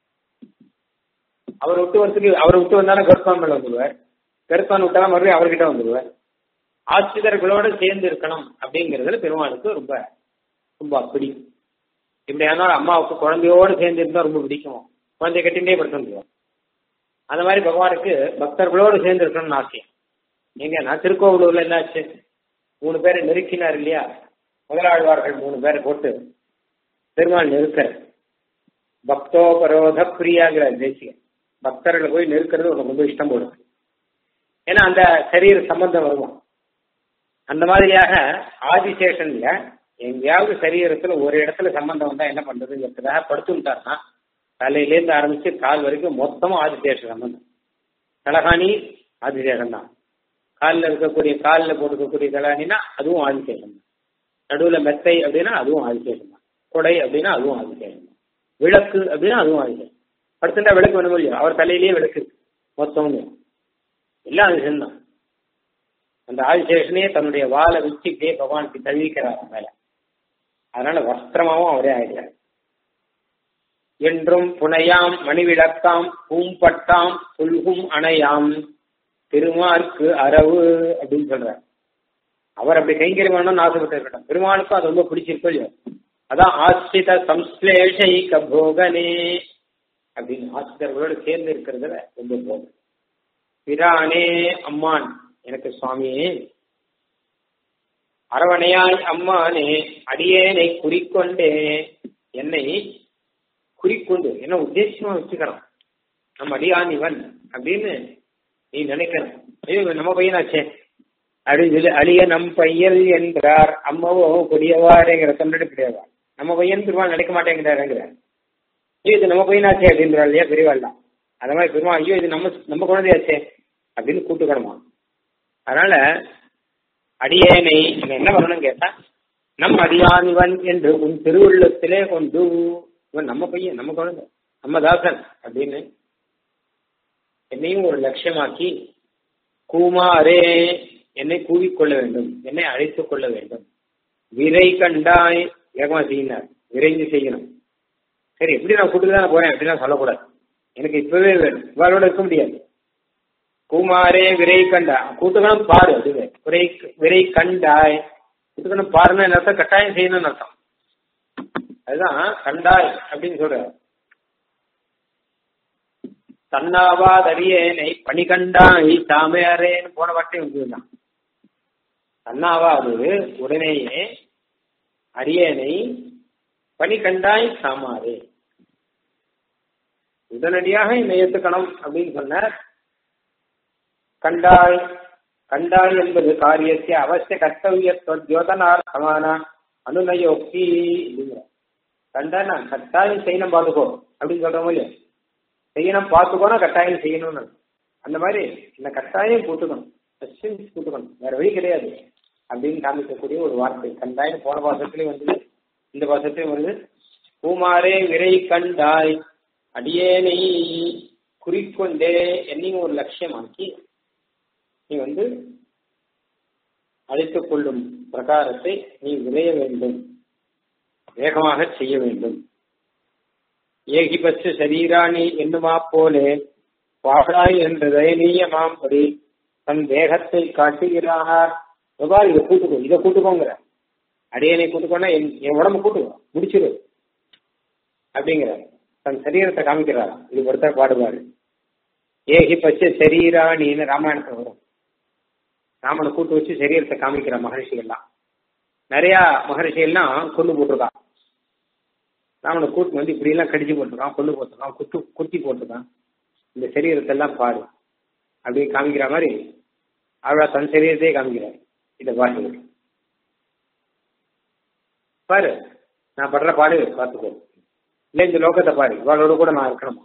Speaker 1: அவர் விட்டு வரத்துக்கு அவர் விட்டு வந்தாலும் கருத்வான் மேல வந்துடுவார் கருத்வான் விட்டாலும் மறுபடியும் அவர்கிட்ட வந்துடுவார் ஆசிரியர்களோட சேர்ந்து இருக்கணும் அப்படிங்கிறதுல பெருமாளுக்கு ரொம்ப ரொம்ப அப்படி இப்படி ஆனாலும் அம்மாவுக்கு குழந்தையோடு சேர்ந்து இருந்தா ரொம்ப பிடிக்கும் குழந்தைய கட்டிகிட்டே படுத்த முடியும் அந்த மாதிரி பகவானுக்கு பக்தர்களோடு சேர்ந்து இருக்கணும்னு ஆசையம் எங்க நான் திருக்கோவிலூர்ல என்னாச்சு மூணு பேரை நெருக்கினார் இல்லையா முதலாழ்வார்கள் மூணு பேரை போட்டு பெருமாள் நெருக்கிற பக்தோபரோத பிரியாங்கிற தேசிய பக்தர்களை போய் நெருக்கிறது உனக்கு ரொம்ப இஷ்டம் போடும் ஏன்னா அந்த சரீர சம்பந்தம் வருவோம் அந்த மாதிரியாக ஆதிசேஷன்ல எங்கேயாவது சரீரத்துல ஒரு இடத்துல சம்பந்தம் வந்தா என்ன பண்றதுங்கிறதுக்காக படுத்துட்டாருன்னா தலையிலேருந்து ஆரம்பிச்சு கால் வரைக்கும் மொத்தமும் ஆதிசேஷ சம்பந்தம் தலகாணி ஆதிசேஷன் தான் காலில் இருக்கக்கூடிய காலில் போட்டுக்கக்கூடிய தலகாணினா அதுவும் ஆதிசேஷன் தான் நடுவில் மெத்தை அப்படின்னா அதுவும் ஆதிசேஷன் தான் கொடை அப்படின்னா அதுவும் ஆதிசேஷன் தான் விளக்கு அப்படின்னா அதுவும் ஆதிசேஷன் படுத்துட்டா விளக்கு வேணும் இல்லையா அவர் தலையிலேயே விளக்கு மொத்தமும் எல்லாம் ஆதிசேஷன் தான் அந்த ஆதிசேஷனே தன்னுடைய வாழை வச்சுக்கிட்டே பகவானுக்கு தழுவிக்கிறார் மேல அதனால வஸ்திரமாவும் அவரே ஆயிடுறார் என்றும் புனையாம் மணிவிளக்காம் பூம்பட்டாம் புல்கும் அணையாம் திருமார்க்கு அரவு அப்படின்னு சொல்றார் அவர் அப்படி கைங்கரி வேணும்னு ஆசைப்பட்டு இருக்கட்டும் பெருமாளுக்கும் அது ரொம்ப பிடிச்சிருக்கோ இல்லையோ அதான் ஆசிரித சம்ஸ்லேஷைக போகனே அப்படின்னு ஆசிரியர்களோடு சேர்ந்து இருக்கிறதுல ரொம்ப போகும் பிரானே அம்மான் எனக்கு சுவாமியே அரவணையாய் அம்மானே அடியேனை குறிக்கொண்டே என்னை குறிக்கொண்டு என்ன உத்தேசமா வச்சுக்கிறான் நம்ம அடியான் இவன் அப்படின்னு நீ நினைக்கணும் ஐயோ நம்ம பையனாச்சே அப்படின்னு சொல்லி அழிய நம் பையல் என்றார் அம்மாவோ கொடியவாரேங்கிற தொண்டடி கிடையாது நம்ம பையன் பெருமாள் நினைக்க மாட்டேங்கிறாருங்கிறார் ஐயோ இது நம்ம பையனாச்சே அப்படின்றாள் இல்லையா பெரியவாள் தான் அந்த மாதிரி பெருமாள் ஐயோ இது நம்ம நம்ம குழந்தையாச்சே அப்படின்னு கூட்டுக்கணுமா அதனால அடியேனை என்ன பண்ணணும் கேட்டா நம் அடியான் இவன் என்று உன் திருவுள்ளத்திலே கொண்டு இவன் நம்ம பையன் நம்ம குழந்தை நம்ம தாசன் அப்படின்னு என்னையும் ஒரு லட்சியமாக்கி கூமாரே என்னை கூவிக்கொள்ள வேண்டும் என்னை அழைத்துக் கொள்ள வேண்டும் விரை கண்டாய் வேகமா செய்யினார் விரைந்து செய்யணும் சரி எப்படி நான் கூட்டுக்கு தானே போறேன் அப்படிலாம் சொல்லக்கூடாது எனக்கு இப்பவே வேணும் இவளோட இருக்க முடியாது குமாரே விரை கண்டா கூட்டுக்கணும் பாரு அதுவே விரை விரை கண்டாய் கூட்டுக்கணும் பாருன்னு என்ன அர்த்தம் கட்டாயம் செய்யணும்னு அர்த்தம் அதுதான் கண்டாய் அப்படின்னு சொல்ற தன்னாவாதறியேனை பணி கண்டாய் தாமையாரேன்னு போன வார்த்தை வந்துதான் தன்னாவாது உடனேயே அரியேனை பணி கண்டாய் சாமாரே உடனடியாக என்னை ஏத்துக்கணும் அப்படின்னு சொன்னார் கண்டாய் கண்டாய் என்பது காரியத்தை அவசிய கர்த்தவியத்யோதனார் சமான அனுநயோக்தி அப்படிங்கிற கண்டா நான் கட்டாயம் செய்யணும் பார்த்துக்கோ அப்படின்னு சொல்றோம் இல்லையா செய்யணும் பார்த்துக்கோனா கட்டாயம் செய்யணும்னு அந்த மாதிரி இந்த கட்டாயம் கூட்டுக்கணும் அஸ்வின்ஸ் கூட்டுக்கணும் வேற வழி கிடையாது அப்படின்னு காமிக்கக்கூடிய ஒரு வார்த்தை கண்டாயம் போன பாசத்துலயும் வந்தது இந்த பாசத்துலயும் வருது பூமாரே விரை கண்டாய் அடியேனை குறிக்கொண்டே என்னையும் ஒரு லட்சியமாக்கி நீ வந்து அழைத்துக் கொள்ளும் பிரகாரத்தை நீ விளைய வேண்டும் வேகமாக செய்ய வேண்டும் ஏகிபட்ச சரீராணி என்னுமா போலே பாழாய் என்ற தயனீயமாம்படி தன் வேகத்தை காட்டுகிறார் எவ்வாறு இதை கூட்டுக்கோ இதை கூட்டுக்கோங்கிற அடியனை கூட்டுக்கோன்னா என் என் உடம்பு கூட்டுக்கோ முடிச்சிரு அப்படிங்கிற தன் சரீரத்தை காமிக்கிறார் இது ஒருத்தர் பாடுவாரு ஏகி பச்ச சரீராணின்னு ராமாயணத்தில் வரும் ராமனை கூட்டு வச்சு சரீரத்தை காமிக்கிற மகர்ஷிகள்லாம் நிறைய மகர்ஷிகள்லாம் கொண்டு போட்டிருக்கான் ராமனை கூட்டு வந்து இப்படி எல்லாம் கடிச்சு போட்டிருக்கான் கொண்டு போட்டிருக்கான் குத்து குத்தி போட்டிருக்கான் இந்த சரீரத்தை எல்லாம் பாரு அப்படி காமிக்கிற மாதிரி அவளா தன் சரீரத்தையே காமிக்கிறார் இந்த பாட்டு பாரு நான் படுற பாடு பார்த்துக்கோ இல்லை இந்த லோகத்தை பாரு இவளோட கூட நான் இருக்கணுமா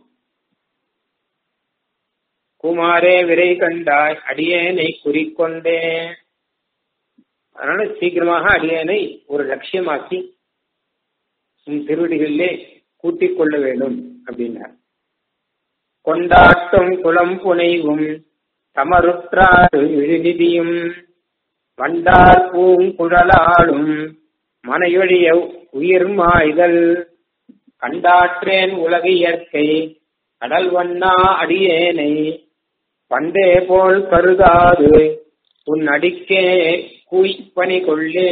Speaker 1: குமாரே விரை கண்டாய் அடியேனை குறிக்கொண்டே அதனால சீக்கிரமாக அடியேனை ஒரு லட்சியமாக்கி உன் திருவடிகளிலே கூட்டிக் கொள்ள வேண்டும் அப்படின்னார் கொண்டாட்டும் குளம் புனைவும் தமருற்றாறு விழுநிதியும் வண்டார் பூங்குழலாலும் மனையொழிய உயிர் மாய்தல் கண்டாற்றேன் உலக இயற்கை கடல் வண்ணா அடியேனை பண்டே போல் கருதாது உன் அடிக்கே கூய்ப்பணி கொள்ளே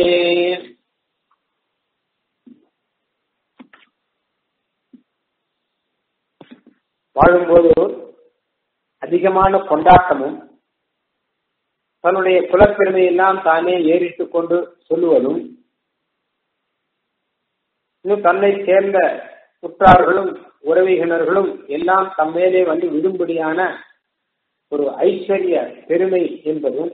Speaker 1: வாழும்போது அதிகமான கொண்டாட்டமும் தன்னுடைய குலப்பெருமையெல்லாம் தானே ஏறிட்டுக் கொண்டு சொல்லுவதும் இன்னும் தன்னை சேர்ந்த உற்றார்களும் உறவினர்களும் எல்லாம் தம்மேலே வந்து விடும்படியான ஒரு ஐஸ்வர்ய பெருமை என்பதும்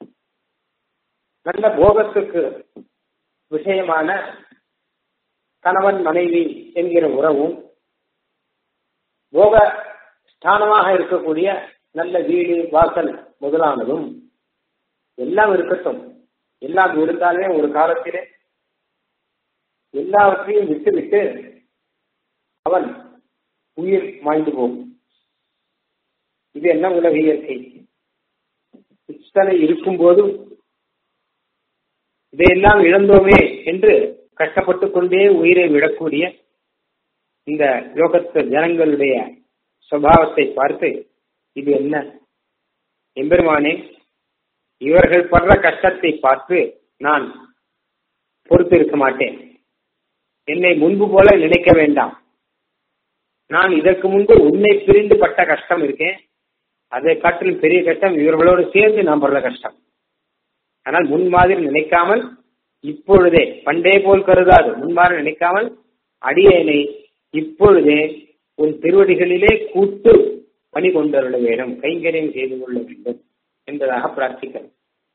Speaker 1: நல்ல போகத்துக்கு விஷயமான கணவன் மனைவி என்கிற உறவும் போக ஸ்தானமாக இருக்கக்கூடிய நல்ல வீடு வாசல் முதலானதும் எல்லாம் இருக்கட்டும் எல்லாம் இருந்தாலே ஒரு காலத்திலே எல்லாவற்றையும் விட்டு விட்டு அவன் உயிர் மாய்ந்து போகும் இது என்ன உலக இயற்கை இத்தனை இருக்கும் போதும் இதையெல்லாம் இழந்தோமே என்று கஷ்டப்பட்டு கொண்டே உயிரை விடக்கூடிய இந்த லோகத்து ஜனங்களுடைய சுவாவத்தை பார்த்து இது என்ன எம்பெருமானே இவர்கள் படுற கஷ்டத்தை பார்த்து நான் பொறுத்து இருக்க மாட்டேன் என்னை முன்பு போல நினைக்க வேண்டாம் நான் இதற்கு முன்பு உன்னை பிரிந்து பட்ட கஷ்டம் இருக்கேன் அதை காட்டிலும் பெரிய கஷ்டம் இவர்களோடு சேர்ந்து நான் படுற கஷ்டம் ஆனால் முன் மாதிரி நினைக்காமல் இப்பொழுதே பண்டே போல் கருதாது முன்மாறு நினைக்காமல் அடியேனை இப்பொழுதே உன் திருவடிகளிலே கூட்டு பணி கொண்டருள வேண்டும் கைங்கரியம் செய்து கொள்ள வேண்டும் என்பதாக பிரார்த்திக்கிறேன்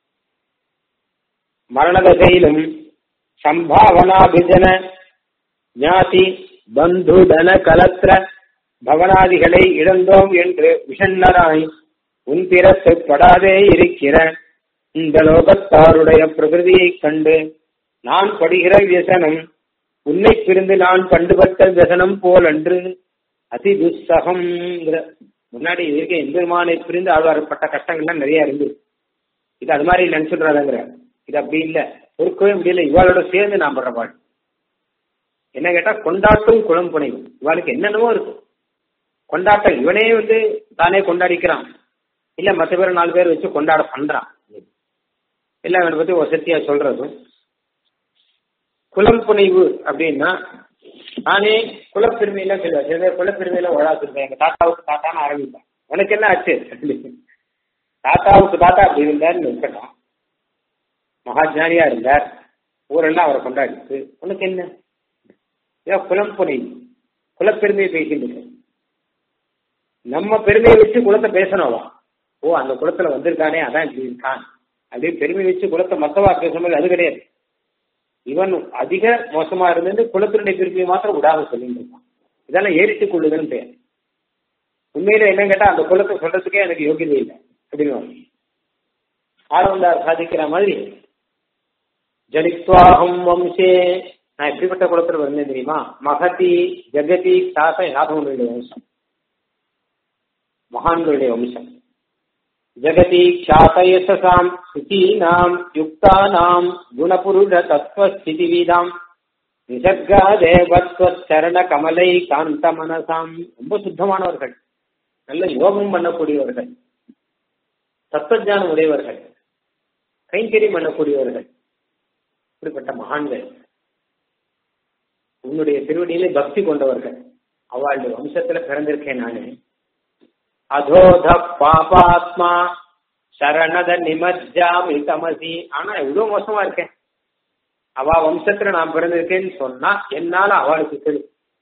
Speaker 1: மரணதசையிலும் சம்பாவனாபிஜன ஞாதி பந்து தன கலத்திர பவனாதிகளை இழந்தோம் என்று விஷண்ணராய் உன் பிறத்து படாதே இருக்கிற இந்த லோகத்தாருடைய பிரகிருதியைக் கண்டு நான் படுகிற வியசனம் உன்னை பிரிந்து நான் கண்டுபட்ட வியசனம் போல் அன்று அதி துஸ்ஸகம் முன்னாடி இருக்க எம்பெருமானை பிரிந்து ஆழ்வாரப்பட்ட கஷ்டங்கள்லாம் நிறைய இருந்து இது அது மாதிரி நினைச்சுடுறாங்க இது அப்படி இல்ல பொறுக்கவே முடியல இவாளோட சேர்ந்து நான் படுற பாடு என்ன கேட்டா கொண்டாட்டும் குளம் புனைவும் இவாளுக்கு என்னென்னமோ இருக்கும் கொண்டாட்டம் இவனே வந்து தானே கொண்டாடிக்கிறான் இல்ல மற்ற பேர் நாலு பேர் வச்சு கொண்டாட பண்றான் எல்லாம் இவனை பத்தி வசதியா சொல்றதும் குலம் புனைவு அப்படின்னா நானே குலப்பெருமையில சொல்லுவேன் சில பேர் குலப்பெருமையில உழாத்துருக்கேன் எங்க தாத்தாவுக்கு தாத்தான்னு ஆரம்பிப்பேன் உனக்கு என்ன ஆச்சு தாத்தாவுக்கு தாத்தா அப்படி இருந்தாருன்னு இருக்கட்டும் மகாஜானியா இருந்தார் ஊரெல்லாம் அவரை கொண்டாடிச்சு உனக்கு என்ன ஏன் குலம் புனைவு குலப்பெருமையை பேசிட்டு நம்ம பெருமையை வச்சு குலத்தை பேசணும்வா ஓ அந்த குலத்துல வந்திருக்கானே அதான் இப்படி இருக்கான் அப்படின்னு பெருமை வச்சு குலத்தை மொத்தமா பேசும்போது அது கிடையாது இவன் அதிக மோசமா இருந்தது குலத்தினுடைய பெருமையை மாத்திரம் விடாம சொல்லிட்டு இருக்கான் இதெல்லாம் ஏறிட்டுக் கொள்ளுதல் பெயர் உண்மையில என்ன கேட்டா அந்த குலத்தை சொல்றதுக்கே எனக்கு யோகியதை இல்லை அப்படின்னு ஆளவந்தார் சாதிக்கிற மாதிரி ஜனித்வாகம் வம்சே நான் எப்படிப்பட்ட குலத்துல வந்தேன் தெரியுமா மகதி ஜெகதி தாச யாதவனுடைய வம்சம் மகான்களுடைய வம்சம் ஜெகதி க்ஷாதயசாம் சுகீனாம் யுக்தானாம் குணபுருஷ தத்துவ ஸ்திதிவிதாம் நிசர்கா தேவத்வ சரண கமலை காந்த மனசாம் ரொம்ப சுத்தமானவர்கள் நல்ல யோகம் பண்ணக்கூடியவர்கள் தத்துவஜானம் உடையவர்கள் கைங்கரியம் பண்ணக்கூடியவர்கள் இப்படிப்பட்ட மகான்கள் உன்னுடைய திருவடியிலே பக்தி கொண்டவர்கள் அவளுடைய வம்சத்துல பிறந்திருக்கேன் நானு அதோத பாபாத்மா சரணத நிமஜ்ஜாமி தமசி ஆனா இவ்வளவு மோசமா இருக்கேன் அவ வம்சத்துல நான் பிறந்திருக்கேன்னு சொன்னா என்னால அவளுக்கு கெடு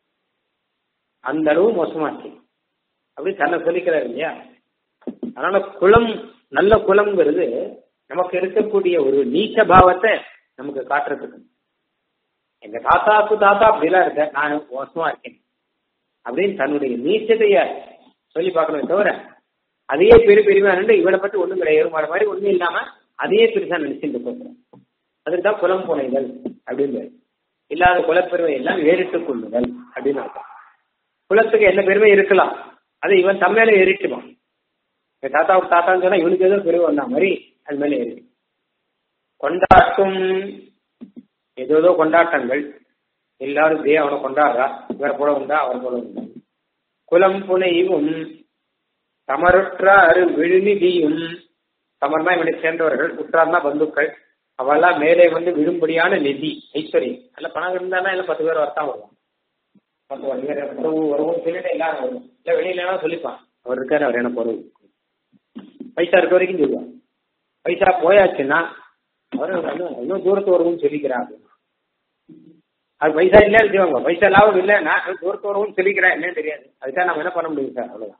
Speaker 1: அந்த அளவு மோசமா இருக்கேன் அப்படி தன்னை சொல்லிக்கிறார் இல்லையா அதனால குலம் நல்ல குலம்ங்கிறது நமக்கு இருக்கக்கூடிய ஒரு நீச்ச பாவத்தை நமக்கு காட்டுறதுக்கு எங்க தாத்தாக்கு தாத்தா அப்படிலாம் இருக்க நான் மோசமா இருக்கேன் அப்படின்னு தன்னுடைய நீச்சத்தைய சொல்லி பார்க்கணுமே தவிர அதையே பெரிய பெருமையா நின்று இவனை பற்றி ஒண்ணும் கிடையாது மாற மாதிரி ஒண்ணும் இல்லாம அதையே பெருசா நினைச்சுட்டு போகிறோம் அதுக்கு தான் குலம் புனைதல் அப்படின்னு இல்லாத குலப்பெருமை எல்லாம் ஏறிட்டுக் கொள்ளுதல் அப்படின்னு அர்த்தம் குலத்துக்கு என்ன பெருமை இருக்கலாம் அது இவன் தம்மேல ஏறிட்டுவான் என் தாத்தாவுக்கு தாத்தான்னு சொன்னா இவனுக்கு ஏதோ பெருமை வந்தா மாதிரி அது மேல ஏறி கொண்டாட்டும் ஏதோ கொண்டாட்டங்கள் எல்லாரும் தே அவனை கொண்டாடுறா இவரை போல உண்டா அவர் போல உண்டா குலம் புனையும் தமருற்றார் விழுநிதியும் தமர்னா இவனை சேர்ந்தவர்கள் உற்றார்னா பந்துக்கள் அவெல்லாம் மேலே வந்து விழும்படியான நிதி ஐஸ்வர்யம் நல்ல பணம் இருந்தாலும் எல்லாம் பத்து பேர் வரத்தான் வருவான் பத்து வருவாங்க உறவு வருவோம் சொல்லிட்டு எல்லாரும் வருவோம் இல்லை வெளியில சொல்லிப்பான் அவர் இருக்காரு அவர் என்ன பொருள் பைசா இருக்க வரைக்கும் சொல்லுவான் பைசா போயாச்சுன்னா அவர் இன்னும் தூரத்து வருவோம்னு சொல்லிக்கிறாங்க அது பைசா இல்லைன்னு செய்வாங்க பைசா லாபம் இல்லை நான் தூரத்து வருவோம்னு சொல்லிக்கிறேன் என்னன்னு தெரியாது அதுக்காக நம்ம என்ன பண்ண முடியும் சார் அவ்வளவுதான்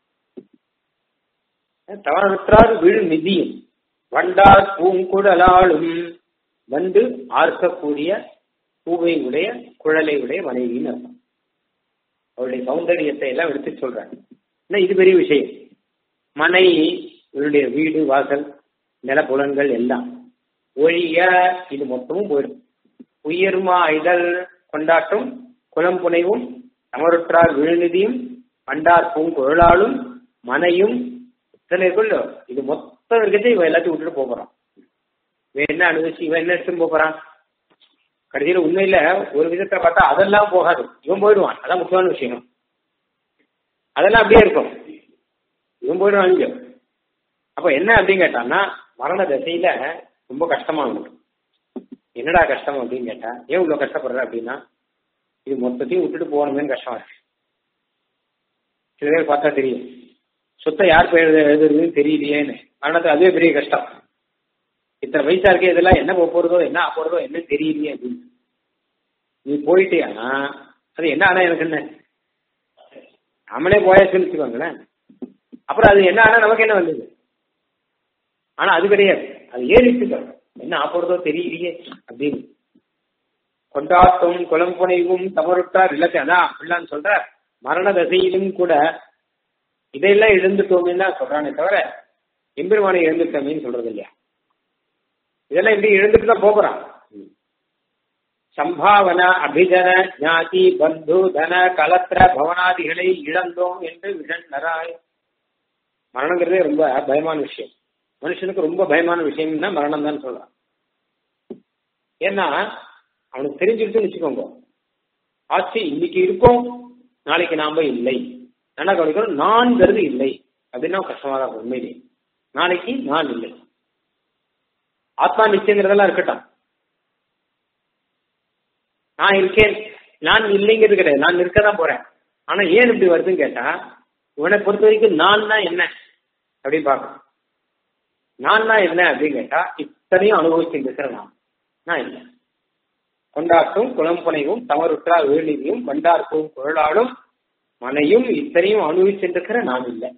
Speaker 1: தவறுற்றார் விழு நிதியும் வண்டார் பூங்குழலாலும் வந்து ஆர்க்கக்கூடிய பூவை உடைய குழலை உடைய மனைவின்னு அர்த்தம் அவருடைய சௌந்தரியத்தை எல்லாம் எடுத்து சொல்றாங்க ஏன்னா இது பெரிய விஷயம் மனை இவருடைய வீடு வாசல் நிலப்புலன்கள் எல்லாம் ஒழிய இது மொத்தமும் போயிடும் உயர்மா இதழ் கொண்டாட்டும் குலம் புனைவும் அமருற்றார் விழுநிதியும் பண்டார் பூங்குழலாலும் மனையும் இத்தனை கொள்ளு இது மொத்தம் இருக்கிறது இவன் எல்லாத்தையும் விட்டுட்டு போறான் இவன் என்ன அனுபவிச்சு இவன் என்ன எடுத்துன்னு போறான் கடைசியில் உண்மையில ஒரு விதத்தை பார்த்தா அதெல்லாம் போகாது இவன் போயிடுவான் அதான் முக்கியமான விஷயம் அதெல்லாம் அப்படியே இருக்கும் இவன் போயிடுவான் இங்க அப்ப என்ன அப்படின்னு கேட்டான்னா மரண தசையில ரொம்ப கஷ்டமா இருக்கும் என்னடா கஷ்டம் அப்படின்னு கேட்டா ஏன் இவ்வளவு கஷ்டப்படுற அப்படின்னா இது மொத்தத்தையும் விட்டுட்டு போகணுமேனு கஷ்டமா இருக்கு சில பேர் பார்த்தா தெரியும் சொத்தை யார் பேர் எழுதுறதுன்னு தெரியலையேன்னு மரணத்தை அதுவே பெரிய கஷ்டம் இத்தனை வயசா இருக்கே இதெல்லாம் என்ன போக போறதோ என்ன ஆக போறதோ என்ன தெரியலையே அப்படின்னு நீ போயிட்டியானா அது என்ன ஆனா எனக்கு என்ன நம்மளே போயாச்சுன்னு வச்சுக்கோங்களேன் அப்புறம் அது என்ன ஆனா நமக்கு என்ன வந்தது ஆனா அது கிடையாது அது ஏறிட்டு என்ன ஆப்போறதோ தெரியலையே அப்படின்னு கொண்டாட்டும் குளம் புனைவும் தவறுட்டார் இல்லத்தை அதான் அப்படிலாம் சொல்ற மரண தசையிலும் கூட இதையெல்லாம் இழந்துட்டோம்னு தான் சொல்றானே தவிர எம்பெருமானை இழந்துட்டோமேன்னு சொல்றது இல்லையா இதெல்லாம் இப்படி இழந்துட்டு தான் போகிறான் சம்பாவன அபிஜன ஞாதி பந்து தன கலத்திர பவனாதிகளை இழந்தோம் என்று விழந்தராய் மரணங்கிறதே ரொம்ப பயமான விஷயம் மனுஷனுக்கு ரொம்ப பயமான விஷயம்னா மரணம் தான் சொல்றான் ஏன்னா அவனுக்கு தெரிஞ்சுக்கிட்டுன்னு வச்சுக்கோங்க ஆட்சி இன்னைக்கு இருக்கும் நாளைக்கு நாம இல்லை நல்லா கவனிக்கணும் நான்கிறது இல்லை அப்படின்னா கஷ்டமா தான் உண்மையிலே நாளைக்கு நான் இல்லை ஆத்மா நிச்சயங்கிறதெல்லாம் இருக்கட்டும் நான் இருக்கேன் நான் இல்லைங்கிறது கிடையாது நான் இருக்க தான் போறேன் ஆனா ஏன் இப்படி வருதுன்னு கேட்டா இவனை பொறுத்த வரைக்கும் நான் தான் என்ன அப்படின்னு பார்க்கணும் நான் தான் என்ன அப்படின்னு கேட்டா இத்தனையும் அனுபவிச்சுட்டு இருக்கிற நான் நான் இல்லை கொண்டாட்டும் குளம்பனையும் தவறுற்றா வேலியும் வண்டார்க்கும் குழலாலும் மனையும் இத்தனையும் அனுபவிச்சுருக்கிற நான் இல்லை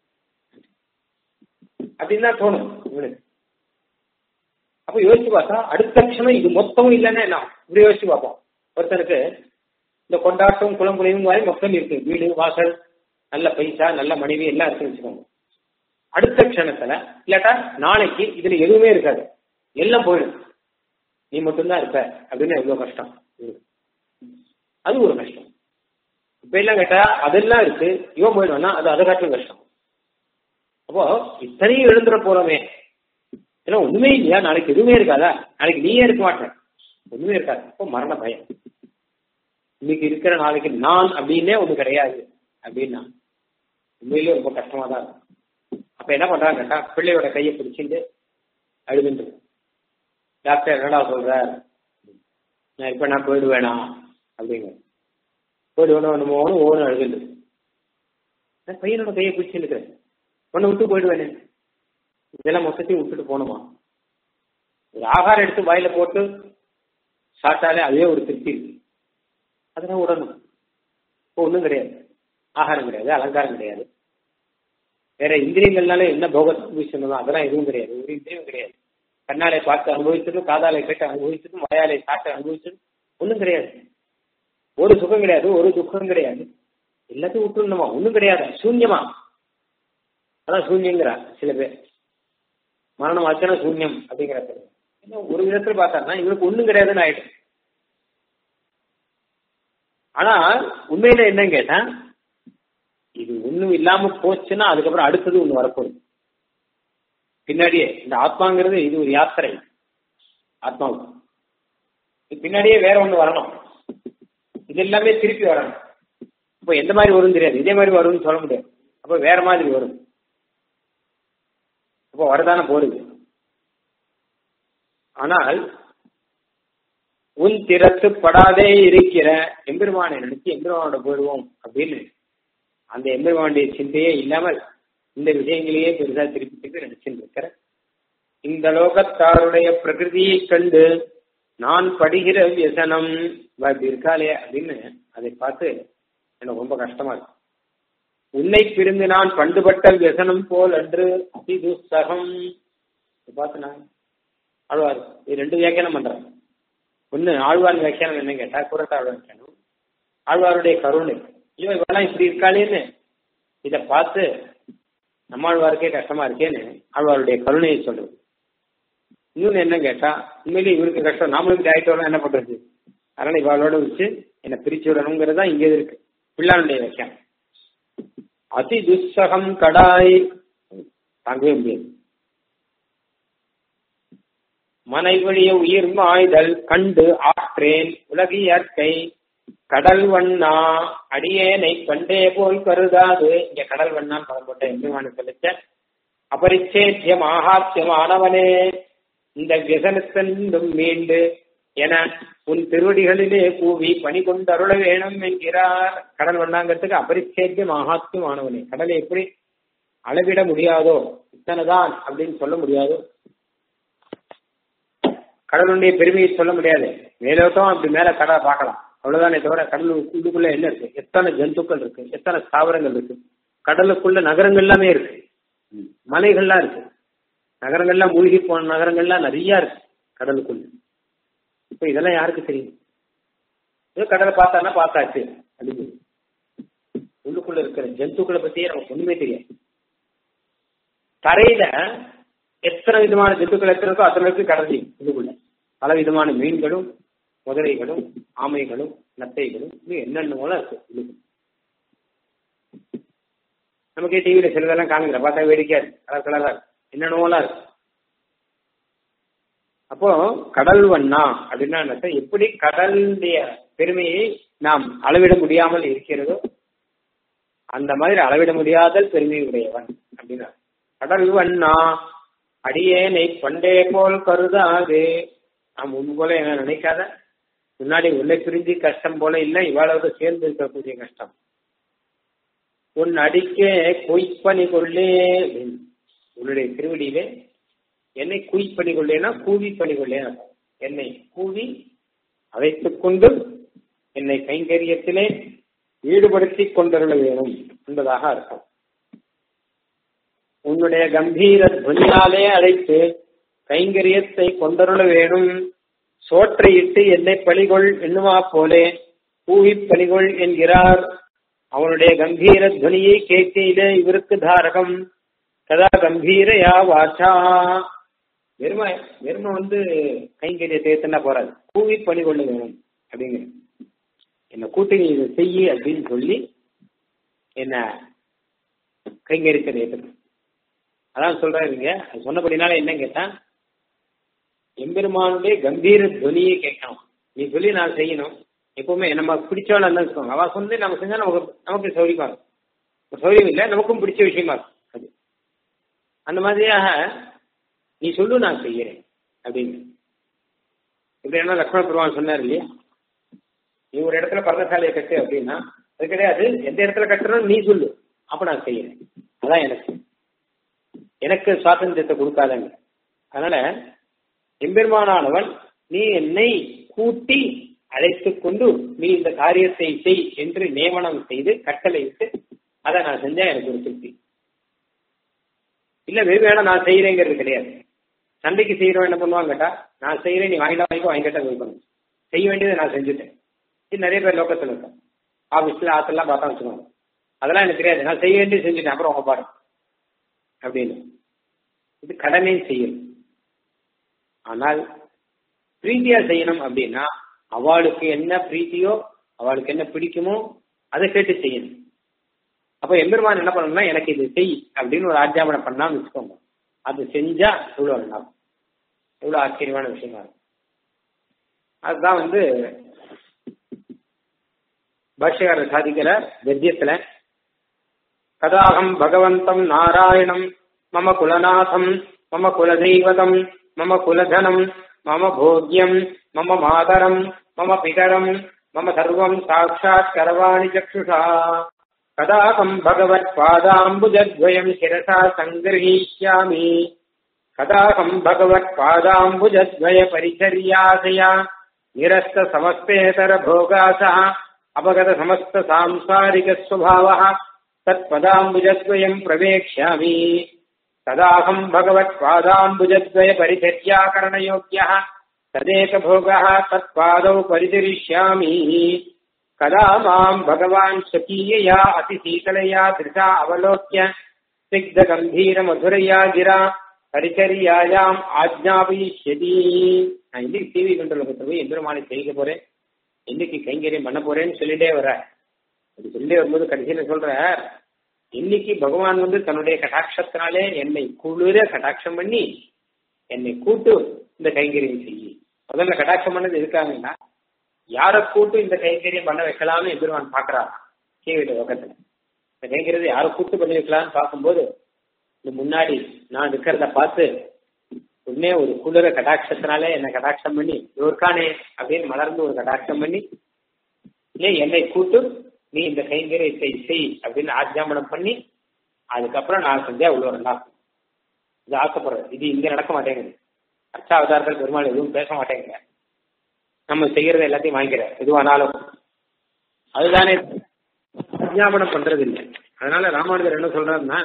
Speaker 1: அப்படின்னு தான் தோணும் இவனுக்கு அப்ப யோசிச்சு பார்த்தா அடுத்த க்ஷணம் இது மொத்தமும் இல்லைன்னா என்ன இப்படி யோசிச்சு பார்ப்போம் ஒருத்தனுக்கு இந்த கொண்டாட்டம் குளம்புலையும் மாதிரி மொத்தம் இருக்கு வீடு வாசல் நல்ல பைசா நல்ல மனைவி எல்லாம் இருக்குன்னு வச்சுக்கோங்க அடுத்த க்ஷணத்துல இல்லாட்டா நாளைக்கு இதுல எதுவுமே இருக்காது எல்லாம் போயிடும் நீ மட்டும்தான் இருப்ப அப்படின்னு எவ்வளவு கஷ்டம் அது ஒரு கஷ்டம் இப்ப எல்லாம் கேட்டா அதெல்லாம் இருக்கு இவன் போயிடுவானா அது அதை காட்டிலும் கஷ்டம் அப்போ இத்தனையும் எழுந்துட போறோமே ஏன்னா ஒண்ணுமே இல்லையா நாளைக்கு எதுவுமே இருக்காதா நாளைக்கு நீயே இருக்க மாட்டேன் ஒண்ணுமே இருக்காது அப்போ மரண பயம் இன்னைக்கு இருக்கிற நாளைக்கு நான் அப்படின்னே ஒண்ணு கிடையாது அப்படின்னா உண்மையிலேயே ரொம்ப கஷ்டமா தான் இருக்கும் அப்ப என்ன பண்றாங்க கேட்டா பிள்ளையோட கையை பிடிச்சிட்டு அழுதுட்டு டாக்டர் என்னடா சொல்ற நான் இப்ப நான் போயிடுவேனா அப்படிங்க போயிடுவேணும் என்னமோன்னு ஓன்னு அழுதுட்டு நான் பையனோட கையை பிடிச்சிட்டு இருக்கிறேன் உன்னை விட்டு போயிடுவேனே இதெல்லாம் மொத்தத்தையும் விட்டுட்டு போகணுமா ஒரு ஆகாரம் எடுத்து வாயில போட்டு சாப்பிட்டாலே அதுவே ஒரு திருப்தி இருக்கு அதெல்லாம் விடணும் இப்போ ஒன்றும் கிடையாது ஆகாரம் கிடையாது அலங்காரம் கிடையாது வேற இந்திரியங்கள்னால என்ன போகத்தை வீசணும் அதெல்லாம் எதுவும் கிடையாது ஒரு இந்திரியம் கிடையாது கண்ணாலே பார்த்து அனுபவிச்சதும் காதாலை கேட்டு அனுபவிச்சதும் வாயாலை சாப்பிட்டு அனுபவிச்சதும் ஒன்றும் கிடையாது ஒரு சுகம் கிடையாது ஒரு துக்கம் கிடையாது எல்லாத்தையும் விட்டுணுமா ஒன்றும் கிடையாது சூன்யமா அதான் சூன்யங்கிறா சில பேர் மரணம் ஆச்சுன்னா சூன்யம் அப்படிங்கிற ஒரு விதத்துல பார்த்தாருன்னா இவருக்கு ஒண்ணும் கிடையாதுன்னு ஆயிடும் ஆனா உண்மையில என்னன்னு கேட்டா இது ஒண்ணும் இல்லாம போச்சுன்னா அதுக்கப்புறம் அடுத்தது ஒண்ணு வரப்போகுது பின்னாடியே இந்த ஆத்மாங்கிறது இது ஒரு யாத்திரை ஆத்மாவுக்கு பின்னாடியே வேற ஒண்ணு வரணும் இது எல்லாமே திருப்பி வரணும் இப்போ எந்த மாதிரி வரும்னு தெரியாது இதே மாதிரி வரும்னு சொல்ல முடியாது அப்போ வேற மாதிரி வரும் அப்போ வரதானே போடுது ஆனால் உன் திறத்து படாதே இருக்கிற எம்பெருமானை நினைச்சு எம்பெருமானோட போயிடுவோம் அப்படின்னு அந்த எம்பெருமானுடைய சிந்தையே இல்லாமல் இந்த விஷயங்களையே பெருசா திருப்பி திருப்பி நினைச்சுட்டு இருக்கிற இந்த லோகத்தாருடைய பிரகிருதியை கண்டு நான் படுகிற வியசனம் இப்படி இருக்காளே அப்படின்னு அதை பார்த்து எனக்கு ரொம்ப கஷ்டமா இருக்கு உன்னை பிரிந்து நான் பண்டுபட்ட வியசனம் போல் அன்று அதிதுசகம் பார்த்து நான் ஆழ்வார் இது ரெண்டு வியாக்கியானம் பண்றேன் ஒன்னு ஆழ்வார் வியாக்கியானம் என்ன கேட்டா குரட்டாழ்வார் வியாக்கியானம் ஆழ்வாருடைய கருணை ஐயோ இவெல்லாம் இப்படி இருக்காளேன்னு இதை பார்த்து நம்மாழ்வாருக்கே கஷ்டமா இருக்கேன்னு ஆழ்வாருடைய கருணையை சொல்றது இன்னொன்னு என்ன கேட்டா உண்மையிலேயே இவருக்கு கஷ்டம் நாமளும் இப்படி ஆயிட்டோம்னா என்ன பண்றது அதனால இவாளோட வச்சு என்னை பிரிச்சு விடணுங்கிறது தான் இங்கே இருக்கு பிள்ளானுடைய வியாக்கியானம் அதி துஸ்ஸகம் கடாய் தாங்கவே முடியாது மனை வழிய உயிர் மாய்தல் கண்டு ஆற்றேன் உலகியற்கை கடல் வண்ணா அடியேனை கண்டே போல் கருதாது இங்க கடல் வண்ணான் பதம் போட்ட எம்பெருமான சொல்லிச்ச அபரிச்சேத்தியம் ஆகாத்தியம் ஆனவனே இந்த வியசனத்தென்றும் மீண்டு என உன் திருவடிகளிலே கூவி பணி கொண்டு அருள வேணும் என்கிறார் கடல் வண்ணாங்கிறதுக்கு அபரிச்சேத்தியம் ஆகாத்தியம் ஆனவனே கடலை எப்படி அளவிட முடியாதோ இத்தனைதான் அப்படின்னு சொல்ல முடியாதோ கடலுடைய பெருமையை சொல்ல முடியாது மேலோட்டம் அப்படி மேல கடலை பார்க்கலாம் அவ்வளவுதானே தவிர கடல் உள்ளுக்குள்ள என்ன இருக்கு எத்தனை ஜந்துக்கள் இருக்கு எத்தனை ஸ்தாவரங்கள் இருக்கு கடலுக்குள்ள நகரங்கள் எல்லாமே இருக்கு மலைகள்லாம் இருக்கு நகரங்கள்லாம் மூழ்கி போன நகரங்கள்லாம் நிறைய இருக்கு கடலுக்குள்ள இப்ப இதெல்லாம் யாருக்கு தெரியும் ஏதோ கடலை பார்த்தானா பார்த்தாச்சு அப்படின்னு உள்ளுக்குள்ள இருக்கிற ஜந்துக்களை பத்தியே நமக்கு ஒண்ணுமே தெரியாது தரையில எத்தனை விதமான ஜந்துக்கள் எத்தனை இருக்கோ அத்தனை இருக்கு கடல் உள்ளுக்குள்ள பல விதமான மீன்களும் முதலைகளும் ஆமைகளும் நத்தைகளும் இன்னும் என்னென்னமோலாம் இருக்கு உள்ளுக்குள்ள நமக்கே டிவியில சிலதெல்லாம் காணுங்கிற பார்த்தா வேடிக்கையா இருக்கு கலர் கலரா இருக்கு என்னென்னமோலாம் இருக்கு அப்போ கடல் வண்ணா அப்படின்னா என்ன எப்படி கடலுடைய பெருமையை நாம் அளவிட முடியாமல் இருக்கிறதோ அந்த மாதிரி அளவிட முடியாத பெருமை உடையவன் அப்படின்னா கடல் வண்ணா அடியேனை பண்டே போல் கருதாது நாம் முன் போல என்ன நினைக்காத முன்னாடி உன்னை பிரிஞ்சு கஷ்டம் போல இல்லை இவ்வளவு சேர்ந்து இருக்கக்கூடிய கஷ்டம் உன் அடிக்கே கொய்ப்பனி கொள்ளே உன்னுடைய திருவடியிலே என்னை குய்ப்பணி கொள்ளேனா கூவி பணி கொள்ளேன் என்னை கூவி அழைத்துக் கொண்டு என்னை கைங்கரியத்திலே ஈடுபடுத்தி கொண்டருள வேணும் என்பதாக அர்த்தம் உன்னுடைய கம்பீர துவனியாலே அழைத்து கைங்கரியத்தை கொண்டருள வேணும் சோற்றையிட்டு என்னை பழிகொள் என்னுமா போலே கூவி பணிகொள் என்கிறார் அவனுடைய கம்பீர துவனியை கேட்கையிலே இவருக்கு தாரகம் கதா கம்பீரையா வாச்சா வெறுமை வெறுமை வந்து கைங்கரிய தேத்தனா போறாது கூவி பணி கொள்ள வேணும் அப்படிங்கிற என்ன கூட்டி நீ இதை செய்யி அப்படின்னு சொல்லி என்ன கைங்கரித்த நேற்று அதான் சொல்றாருங்க அது சொன்னபடினால என்ன கேட்டா எம்பெருமானுடைய கம்பீர துவனியை கேட்கணும் நீ சொல்லி நான் செய்யணும் எப்பவுமே நம்ம பிடிச்சவள இருந்தா வச்சுக்கோங்க அவ சொல்லி நம்ம செஞ்சா நமக்கு நமக்கு சௌரியமா இருக்கும் சௌரியம் இல்லை நமக்கும் பிடிச்ச விஷயமா இருக்கும் அது அந்த மாதிரியாக நீ சொல்லு நான் செய்யறேன் அப்படின்னு இப்படி என்ன லக்ஷ்மண பெருமான் சொன்னார் இல்லையா நீ ஒரு இடத்துல பர்ணசாலையை கட்டு அப்படின்னா அது கிடையாது எந்த இடத்துல கட்டுறோம் நீ சொல்லு அப்ப நான் செய்யறேன் அதான் எனக்கு எனக்கு சுவாதந்திரத்தை கொடுக்காதங்க அதனால எம்பெருமானானவன் நீ என்னை கூட்டி அழைத்து கொண்டு நீ இந்த காரியத்தை செய் என்று நியமனம் செய்து கட்டளையிட்டு அதை நான் செஞ்சா எனக்கு ஒரு திருப்தி இல்ல வெறும் வேணா நான் செய்யறேங்கிறது கிடையாது சண்டைக்கு செய்யறவன் என்ன பண்ணுவாங்க கேட்டா நான் செய்யறேன் நீ வாங்கிட்டா வாங்கிக்கோ வாங்கிட்டா வைக்கணும் செய்ய வேண்டியதை நான் செஞ்சுட்டேன் இது நிறைய பேர் லோக்கத்தில் இருக்கும் ஆஃபீஸ்ல ஆத்தெல்லாம் பார்த்தா வச்சுக்கோங்க அதெல்லாம் எனக்கு தெரியாது நான் செய்ய வேண்டியது செஞ்சுட்டேன் அப்புறம் உங்க பாரு அப்படின்னு இது கடனே செய்யணும் ஆனால் பிரீத்தியா செய்யணும் அப்படின்னா அவளுக்கு என்ன பிரீத்தியோ அவளுக்கு என்ன பிடிக்குமோ அதை கேட்டு செய்யணும் அப்ப எம்பெருமான் என்ன பண்ணணும்னா எனக்கு இது செய் அப்படின்னு ஒரு ஆத்தியாபனம் பண்ணான்னு வச்சுக்கோங்க அது செஞ்சா எவ்வளவு நல்லா எவ்வளவு ஆச்சரியமான விஷயமா இருக்கும் அதுதான் வந்து பாஷ்யகாரர் சாதிக்கிற கத்தியத்துல கதாகம் பகவந்தம் நாராயணம் மம குலநாதம் மம குலதெய்வதம் மம குலதனம் மம போக்யம் மம மாதரம் மம பிதரம் மம சர்வம் சாட்சாத் கரவாணி சக்ஷுஷா கதாகம் பகவத் பாதாம்புஜத்வயம் சிரசா சங்கிரகீஷ்யாமி கதாகம் பகவத் பாதாம்புஜத்வய பரிச்சரியாசயா நிரஸ்த சமஸ்தேதர போகாசா அபகத சமஸ்த சாம்சாரிக ஸ்வபாவः தத்பதாம்புஜத்வயம் பிரவேக்ஷ்யாமி तदाहम् भगवत्पादाम्बुजद्वयपरिचर्याकरणयोग्यः तदेकभोगः तत्पादौ परिचरिष्यामि कदा माम् भगवान् स्वकीयया अतिशीतलया दृशा अवलोक्य स्निग्धगम्भीरमधुरया गिरा பரிச்சரியாயாம் ஆஜ்ஞாபயிஷ்யதி நான் இன்னைக்கு டிவி கண்ட்ரோல் போய் எம்பெருமானை செய்ய போறேன் இன்னைக்கு கைங்கரியம் பண்ண போறேன்னு சொல்லிட்டே வர அப்படி சொல்லிட்டே வரும்போது கடைசியில சொல்ற இன்னைக்கு பகவான் வந்து தன்னுடைய கட்டாட்சத்தினாலே என்னை குளிர கட்டாட்சம் பண்ணி என்னை கூட்டு இந்த கைங்கரியம் செய்யி முதல்ல கட்டாட்சம் பண்ணது இருக்காங்கன்னா யாரை கூட்டு இந்த கைங்கரியம் பண்ண வைக்கலாம்னு எதிர்வான் பாக்குறான் கீழே பக்கத்துல இந்த கைங்கரியத்தை யாரை கூட்டு பண்ணி வைக்கலாம்னு பார்க்கும்போது இந்த முன்னாடி நான் இருக்கிறத பார்த்து உடனே ஒரு குளிர கடாட்சத்தினாலே என்னை கடாட்சம் பண்ணி இவருக்கானே அப்படின்னு மலர்ந்து ஒரு கடாட்சம் பண்ணி ஏன் என்னை கூட்டு நீ இந்த கைங்கரியத்தை செய் அப்படின்னு ஆஜ்ஞாபனம் பண்ணி அதுக்கப்புறம் நான் செஞ்சா இவ்வளோ நல்லா இது ஆசைப்படுறது இது இங்க நடக்க மாட்டேங்குது அர்ச்சாவதாரர்கள் பெருமாள் எதுவும் பேச மாட்டேங்கிற நம்ம செய்யறத எல்லாத்தையும் வாங்கிக்கிற எதுவானாலும் அதுதானே அஜ்ஞாபனம் பண்றது இல்லை அதனால ராமானுஜர் என்ன சொல்றாருன்னா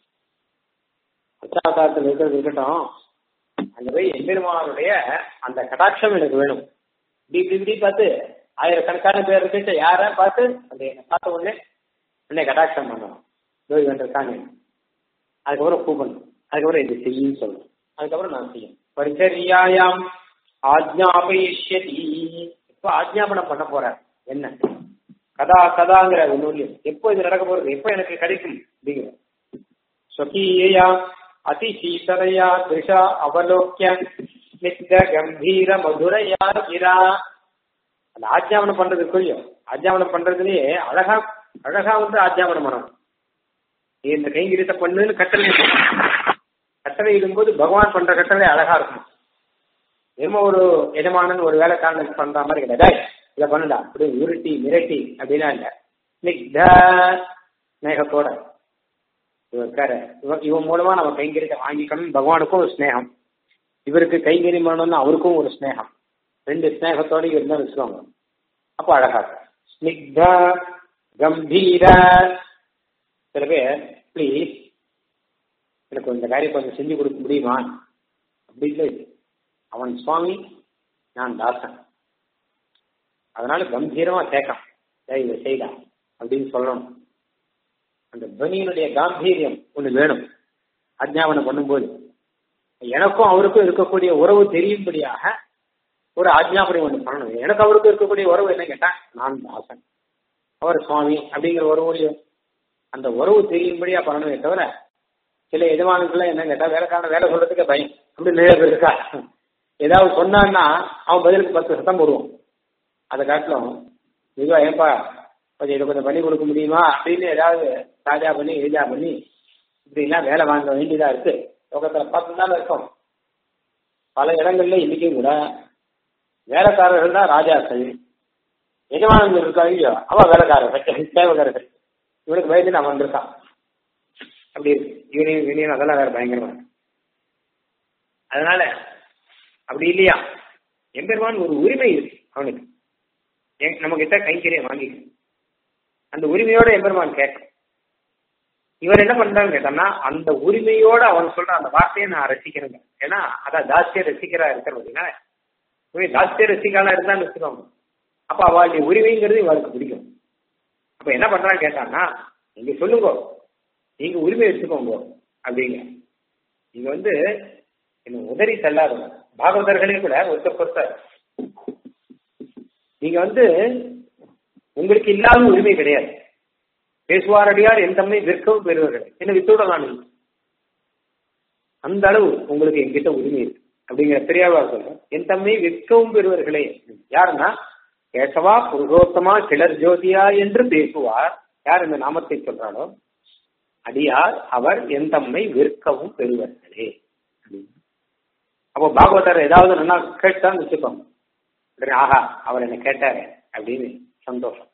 Speaker 1: அர்ச்சாவதாரத்தில் இருக்கிறது இருக்கட்டும் அங்க போய் எம்பெருமானுடைய அந்த கடாட்சம் எனக்கு வேணும் இப்படி இப்படி இப்படி பார்த்து ஆயிரக்கணக்கான பேர் இருக்கிட்ட யார பார்த்து அந்த என்னை பார்த்த உடனே உடனே கடாட்சம் பண்ணணும் நோய் வேண்டிருக்காங்க அதுக்கப்புறம் கூப்பிடணும் அதுக்கப்புறம் இது செய்யும் சொல்லணும் அதுக்கப்புறம் நான் செய்யும் பரிச்சரியாயாம் ஆஜ்ஞாபயிஷ்யதி இப்போ ஆஜ்ஞாபனம் பண்ண போறார் என்ன கதா கதாங்கிற ஒன்றும் எப்போ இது நடக்க போறது எப்போ எனக்கு கிடைக்கும் அப்படிங்கிற ஸ்வகீயா அதிசீதலையா திருஷா அவலோக்கிய ஸ்னிக்த கம்பீர மதுரையா கிரா அந்த ஆஜ்ஞாபனம் பண்றது இல்லையோ ஆஜ்ஞாபனம் பண்றதுலயே அழகா அழகா வந்து ஆஜ்ஞாபனம் பண்ணணும் நீ இந்த கைங்கிரத்தை பண்ணுன்னு கட்டளை கட்டளை இடும்போது பகவான் பண்ற கட்டளை அழகா இருக்கும் என்னமோ ஒரு எஜமானன் ஒரு வேலைக்காரனுக்கு பண்ற மாதிரி கிடையாது இதை பண்ணுடா அப்படி உருட்டி மிரட்டி அப்படின்னா இல்ல ஸ்னிக்த ஸ்னேகத்தோட இருக்காரு இவன் மூலமா நம்ம கைங்கரியத்தை வாங்கிக்கணும் பகவானுக்கும் ஒரு ஸ்னேகம் இவருக்கு கைங்கரியம் பண்ணணும்னு அவருக்கும் ஒரு ஸ்னேகம் ரெண்டு ஸ்னேகத்தோட இருந்தா வச்சுக்கோங்க அப்போ அழகா ஸ்னிக்த கம்பீர சில பேர் ப்ளீஸ் எனக்கு இந்த காரியம் கொஞ்சம் செஞ்சு கொடுக்க முடியுமா அப்படி இல்லை அவன் சுவாமி நான் தாசன் அதனால கம்பீரமா கேட்கான் இதை செய்தா அப்படின்னு சொல்லணும் அந்த துவனியினுடைய காம்பீரியம் ஒண்ணு வேணும் ஆஜ்ஞாபனம் பண்ணும்போது எனக்கும் அவருக்கும் இருக்கக்கூடிய உறவு தெரியும்படியாக ஒரு ஆஜ்ஞாபனை ஒண்ணு பண்ணணும் எனக்கு அவருக்கும் இருக்கக்கூடிய உறவு என்ன கேட்டா நான் தாசன் அவர் சுவாமி அப்படிங்கிற உறவு அந்த உறவு தெரியும்படியா பண்ணணுமே தவிர சில எஜமானுக்குள்ள என்ன கேட்டா வேலைக்கான வேலை சொல்றதுக்கு பயம் அப்படி நிறைய பேர் இருக்கா ஏதாவது சொன்னான்னா அவன் பதிலுக்கு பத்து சத்தம் போடுவான் அதை காட்டிலும் இதுவா ஏன்பா கொஞ்சம் இதை கொஞ்சம் பண்ணி கொடுக்க முடியுமா அப்படின்னு ஏதாவது தாஜா பண்ணி எளிதா பண்ணி இப்படிலாம் வேலை வாங்க வேண்டியதா இருக்கு லோகத்துல பார்த்து தானே இருக்கும் பல இடங்கள்ல இன்னைக்கும் கூட வேலைக்காரர்கள் தான் ராஜாக்கள் எஜமானங்கள் இருக்கா இல்லையோ அவன் வேலைக்காரர்கள் சேவகர்கள் இவனுக்கு வயது அவன் இருக்கான் அப்படி இருக்கு யூனியன் யூனியன் அதெல்லாம் வேற பயங்கரமா இருக்கு அதனால அப்படி இல்லையா எம்பெருமான் ஒரு உரிமை இருக்கு அவனுக்கு நம்ம கிட்ட கைங்கரியம் வாங்கிக்கணும் அந்த உரிமையோட எம்பெருமான் கேட்கணும் இவர் என்ன பண்றான்னு கேட்டோம்னா அந்த உரிமையோட அவன் சொல்ற அந்த வார்த்தையை நான் ரசிக்கிறேங்க ஏன்னா அதான் ஜாஸ்தியா ரசிக்கிறா இருக்கிறதுனால ஜாஸ்தியா ரசிக்காலா இருந்தான்னு வச்சுக்கோங்க அப்ப அவளுடைய உரிமைங்கிறது இவருக்கு பிடிக்கும் அப்ப என்ன பண்றான்னு கேட்டான்னா நீங்க சொல்லுங்க நீங்க உரிமை எடுத்துக்கோங்க அப்படிங்க நீங்க வந்து என்ன உதறி செல்லாதவங்க பாகவதர்களே கூட ஒருத்தர் ஒருத்தர் நீங்க வந்து உங்களுக்கு இல்லாத உரிமை கிடையாது பேசுவாரடியார் என் தம்மை விற்கவும் பெறுவார்கள் என்ன வித்துவிடலாம் நீங்க அந்த அளவு உங்களுக்கு என்கிட்ட உரிமை இருக்கு அப்படிங்கிற பெரியாழ்வார் சொல்ற என் தம்மை விற்கவும் பெறுவர்களே யாருன்னா கேசவா புருஷோத்தமா கிளர் ஜோதியா என்று பேசுவார் யார் இந்த நாமத்தை சொல்றாளோ அடியார் அவர் என் தம்மை விற்கவும் பெறுவார்களே அப்போ பாகவதர் ஏதாவது நல்லா கேட்டான்னு வச்சுக்கோங்க ஆஹா அவர் என்ன கேட்டாரு அப்படின்னு சந்தோஷம்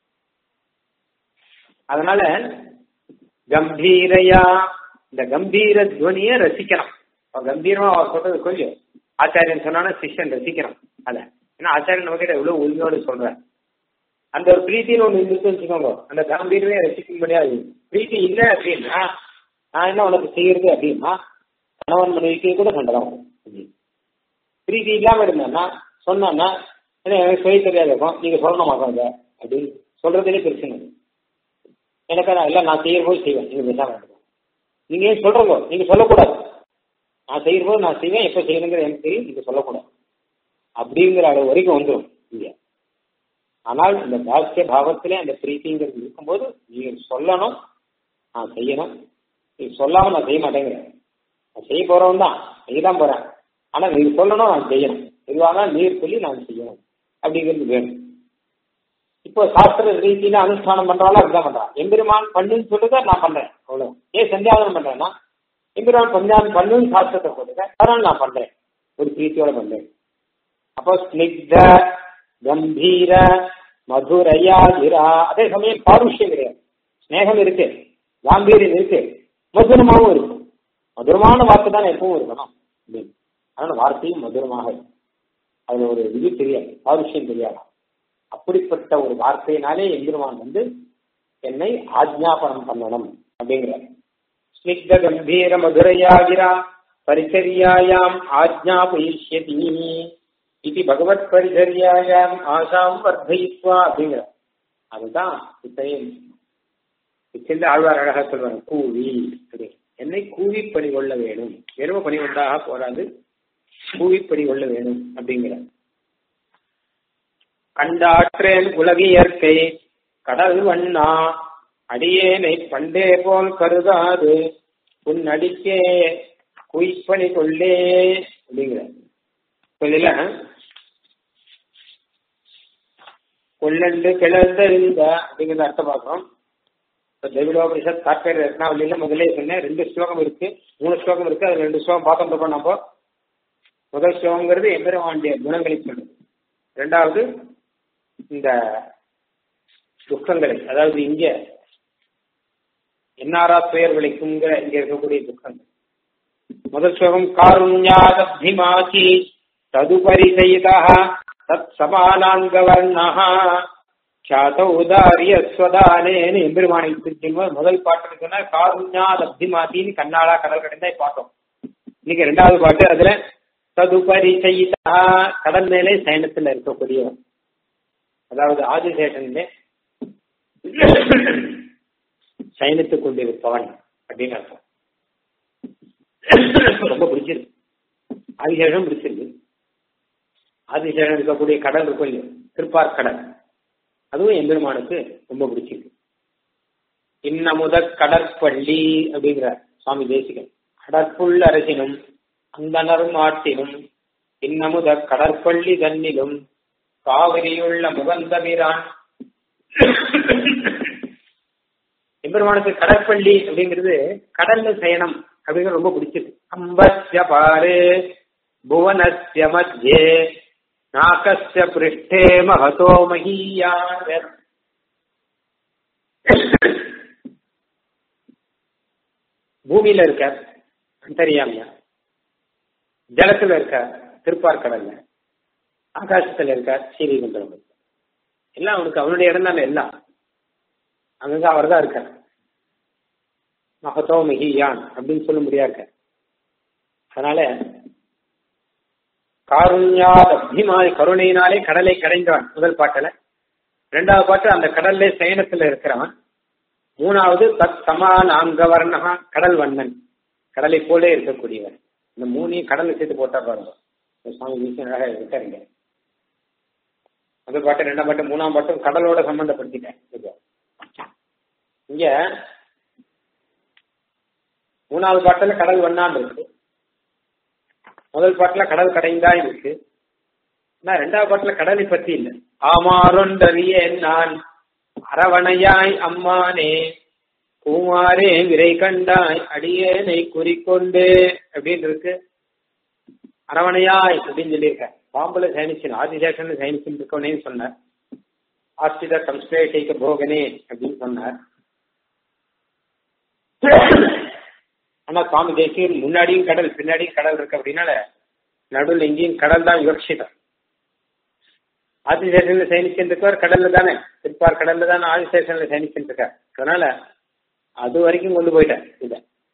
Speaker 1: அதனால கம்பீரையா இந்த கம்பீர துவனிய ரசிக்கலாம் கம்பீரமா அவர் சொல்றது கொஞ்சம் ஆச்சாரியன் சொன்னா சிஷ்யன் ரசிக்கிறான் அத ஏன்னா ஆச்சாரியன் நம்ம கிட்ட எவ்வளவு உரிமையோடு சொல்ற அந்த ஒரு பிரீத்தின்னு ஒண்ணு இருந்துச்சு வச்சுக்கோங்க அந்த கம்பீரமே ரசிக்க முடியாது பிரீத்தி இல்லை அப்படின்னா நான் என்ன உனக்கு செய்யறது அப்படின்னா கணவன் மனைவிக்கு கூட சண்டை வரும் பிரீத்தி இல்லாம இருந்தேன்னா சொன்னா எனக்கு சொல்லி தெரியாது இருக்கும் நீங்க சொல்லணும் மாட்டாங்க அப்படின்னு சொல்றதுலே பிரச்சனை எனக்கு நான் எல்லாம் நான் செய்யும் போது செய்வேன் நீங்க பேசாம இருக்கும் நீங்க ஏன் சொல்றங்க நீங்க சொல்லக்கூடாது நான் செய்யும் போது நான் செய்வேன் எப்ப செய்யணுங்கிற எனக்கு தெரியும் நீங்க சொல்லக்கூடாது அப்படிங்கிற அளவு வரைக்கும் வந்துடும் இங்க ஆனால் இந்த தாசிய பாவத்திலே அந்த பிரீத்திங்கிறது இருக்கும்போது நீங்க சொல்லணும் நான் செய்யணும் நீ சொல்லாம நான் செய்ய மாட்டேங்கிறேன் நான் செய்ய போறவன் தான் செய்ய தான் போறேன் ஆனா நீங்க சொல்லணும் நான் செய்யணும் எதுவானா நீர் சொல்லி நான் செய்யணும் அப்படிங்கிறது வேணும் இப்போ சாஸ்திர ரீதியில அனுஷ்டானம் பண்றாலும் அதுதான் பண்றான் எம்பெருமான் பண்ணுன்னு சொல்லுங்க நான் பண்றேன் அவ்வளவு ஏன் சந்தியாவனம் பண்றேன்னா எம்பெருமான் சந்தியாவனம் பண்ணுன்னு சாஸ்திரத்தை சொல்லுங்க அதனால நான் பண்றேன் ஒரு பிரீத்தியோட பண்றேன் அப்போ ஸ்னிக்த கம்பீர மதுரையா இரா அதே சமயம் பாருஷ்யம் கிடையாது ஸ்னேகம் இருக்கு காம்பீரியம் இருக்கு மதுரமாவும் இருக்கு மதுரமான வார்த்தை தான் எப்பவும் இருக்கணும் அப்படின்னு அதனால வார்த்தையும் மதுரமாக இருக்கும் அதுல ஒரு இது தெரியாது பாருஷ்யம் தெரியாது அப்படிப்பட்ட ஒரு வார்த்தையினாலே எம்பெருமான் வந்து என்னை ஆஜ்ஞாபனம் பண்ணணும் அப்படிங்கிறார் ஸ்னிக்த கம்பீர மதுரையாகிரா பரிச்சரியாயாம் ஆஜ்ஞாபயிஷ்யதி இது பகவத் பரிச்சரியாயாம் ஆசாம் வர்த்தயித்வா அப்படிங்கிற அதுதான் இத்தனையும் இச்சென்று ஆழ்வார் அழகா சொல்வாங்க கூவி அப்படி என்னை கூவி பணி கொள்ள வேணும் வெறும பணி கொண்டாக போராது கூவி பணி கொள்ள வேணும் அப்படிங்கிற கண்டாற்றேன் உலகியற்கை கடல் வண்ணா அடியேனை பண்டே போல் கருதாது உன் அடிக்கே குய்ப்பணி கொள்ளே அப்படிங்கிற சொல்லில கொள்ளண்டு கிளர்ந்தறிந்த அப்படிங்கிறத அர்த்தம் பார்க்கிறோம் இப்போ தெய்வலோபனிஷத் தாற்பயர் ரத்னாவளியில முதலே சொன்னேன் ரெண்டு ஸ்லோகம் இருக்கு மூணு ஸ்லோகம் இருக்கு அது ரெண்டு ஸ்லோகம் பார்த்தோம் இருக்கோம் நம்ம முதல் ஸ்லோகங்கிறது எம்பெருமாண்டிய குணங்களை சொல்லுது ரெண்டாவது இந்த துக்கங்களை அதாவது இங்க என்ஆரா துயர் விளைக்குங்கிற இங்க இருக்கக்கூடிய துக்கங்கள் முதல் ஸ்லோகம் காருண்யாதப்திமாசி ததுபரிசயிதா தத் சமானாங்கவர்ணः ख्यात உதாரிய ஸ்வதானேன்னு எம்பெருமானை குறிக்கும் முதல் பாட்டு சொன்னா காருண்யாத் அப்திமாத்தின்னு கண்ணாளா கடல் கடைந்தா பார்த்தோம் இன்னைக்கு ரெண்டாவது பாட்டு அதுல ததுபரிசயிதா கடல் மேலே சயனத்துல இருக்கக்கூடியவன் அதாவது ஆதிசேஷன்ல சயனித்துக் கொண்டிருப்பவன் அப்படின்னு அர்த்தம் ரொம்ப பிடிச்சிருக்கு ஆதிசேஷம் பிடிச்சிருக்கு ஆதிசேஷம் இருக்கக்கூடிய கடல் இருக்கும் இல்லையோ திருப்பார்கடல் அதுவும் எம்பெருமானுக்கு ரொம்ப பிடிச்சிருக்கு இன்னமுத கடற்பள்ளி அப்படிங்கிறார் சுவாமி தேசிகன் கடற்புள் அரசினும் அந்தனரும் ஆட்டினும் இன்னமுத கடற்பள்ளி தன்னிலும் காவிரியுள்ள முகந்தபிரான் எம்பெருமானுக்கு கடற்பள்ளி அப்படிங்கிறது கடல்ல சயனம் அப்படிங்கிறது ரொம்ப பிடிச்சது அம்பஸ்ய பாரு புவனஸ்ய மத்தியே நாகஸ்ய பிருஷ்டே மகதோ மகீயார் பூமியில இருக்க அந்தரியாமியா ஜலத்துல இருக்க திருப்பார்கடல்ல ஆகாசத்துல இருக்க ஸ்ரீவைகுண்டம் எல்லாம் அவனுக்கு அவனுடைய இடம் தானே எல்லாம் அங்கங்க அவர் தான் இருக்கார் மகத்தோ மிகியான் அப்படின்னு சொல்ல முடியா இருக்க அதனால காருண்யாத் அபிமாய் கருணையினாலே கடலை கடைந்தவன் முதல் பாட்டுல ரெண்டாவது பாட்டு அந்த கடல்ல சயனத்துல இருக்கிறவன் மூணாவது தத் சமான அங்கவர்ணகா கடல் வண்ணன் கடலை போலே இருக்கக்கூடியவன் இந்த மூணையும் கடலை சேர்த்து போட்டா பாருங்க சுவாமி வீசி அழகா விட்டாருங்க முதல் பாட்டு ரெண்டாம் பாட்டு மூணாம் பாட்டும் கடலோட சம்பந்தப்படுத்திட்டேன் இங்க மூணாவது பாட்டுல கடல் வண்ணான் இருக்கு முதல் பாட்டுல கடல் கடைந்தா இருக்கு ஆனா ரெண்டாவது பாட்டுல கடலை பத்தி இல்லை ஆமாறொன்றறிய நான் அரவணையாய் அம்மானே பூமாரே விரை கண்டாய் அடியேனை குறிக்கொண்டு அப்படின்னு இருக்கு அரவணையாய் அப்படின்னு சொல்லியிருக்க பாம்புல சயனிச்சன் ஆதிசேஷன் சயனிச்சுன்னு இருக்கவனே சொன்னார் ஆஸ்தித சம்ஸ்லேஷிக்க போகனே அப்படின்னு சொன்னார் ஆனா சுவாமி தேசியன் முன்னாடியும் கடல் பின்னாடியும் கடல் இருக்கு அப்படின்னால நடுவில் எங்கேயும் கடல் தான் விவக்ஷிதம் ஆதிசேஷன்ல சயனிச்சுருக்கார் கடல்ல தானே திருப்பார் கடல்ல தானே ஆதிசேஷன்ல சயனிச்சுருக்கார் அதனால அது வரைக்கும் கொண்டு போயிட்டேன் இத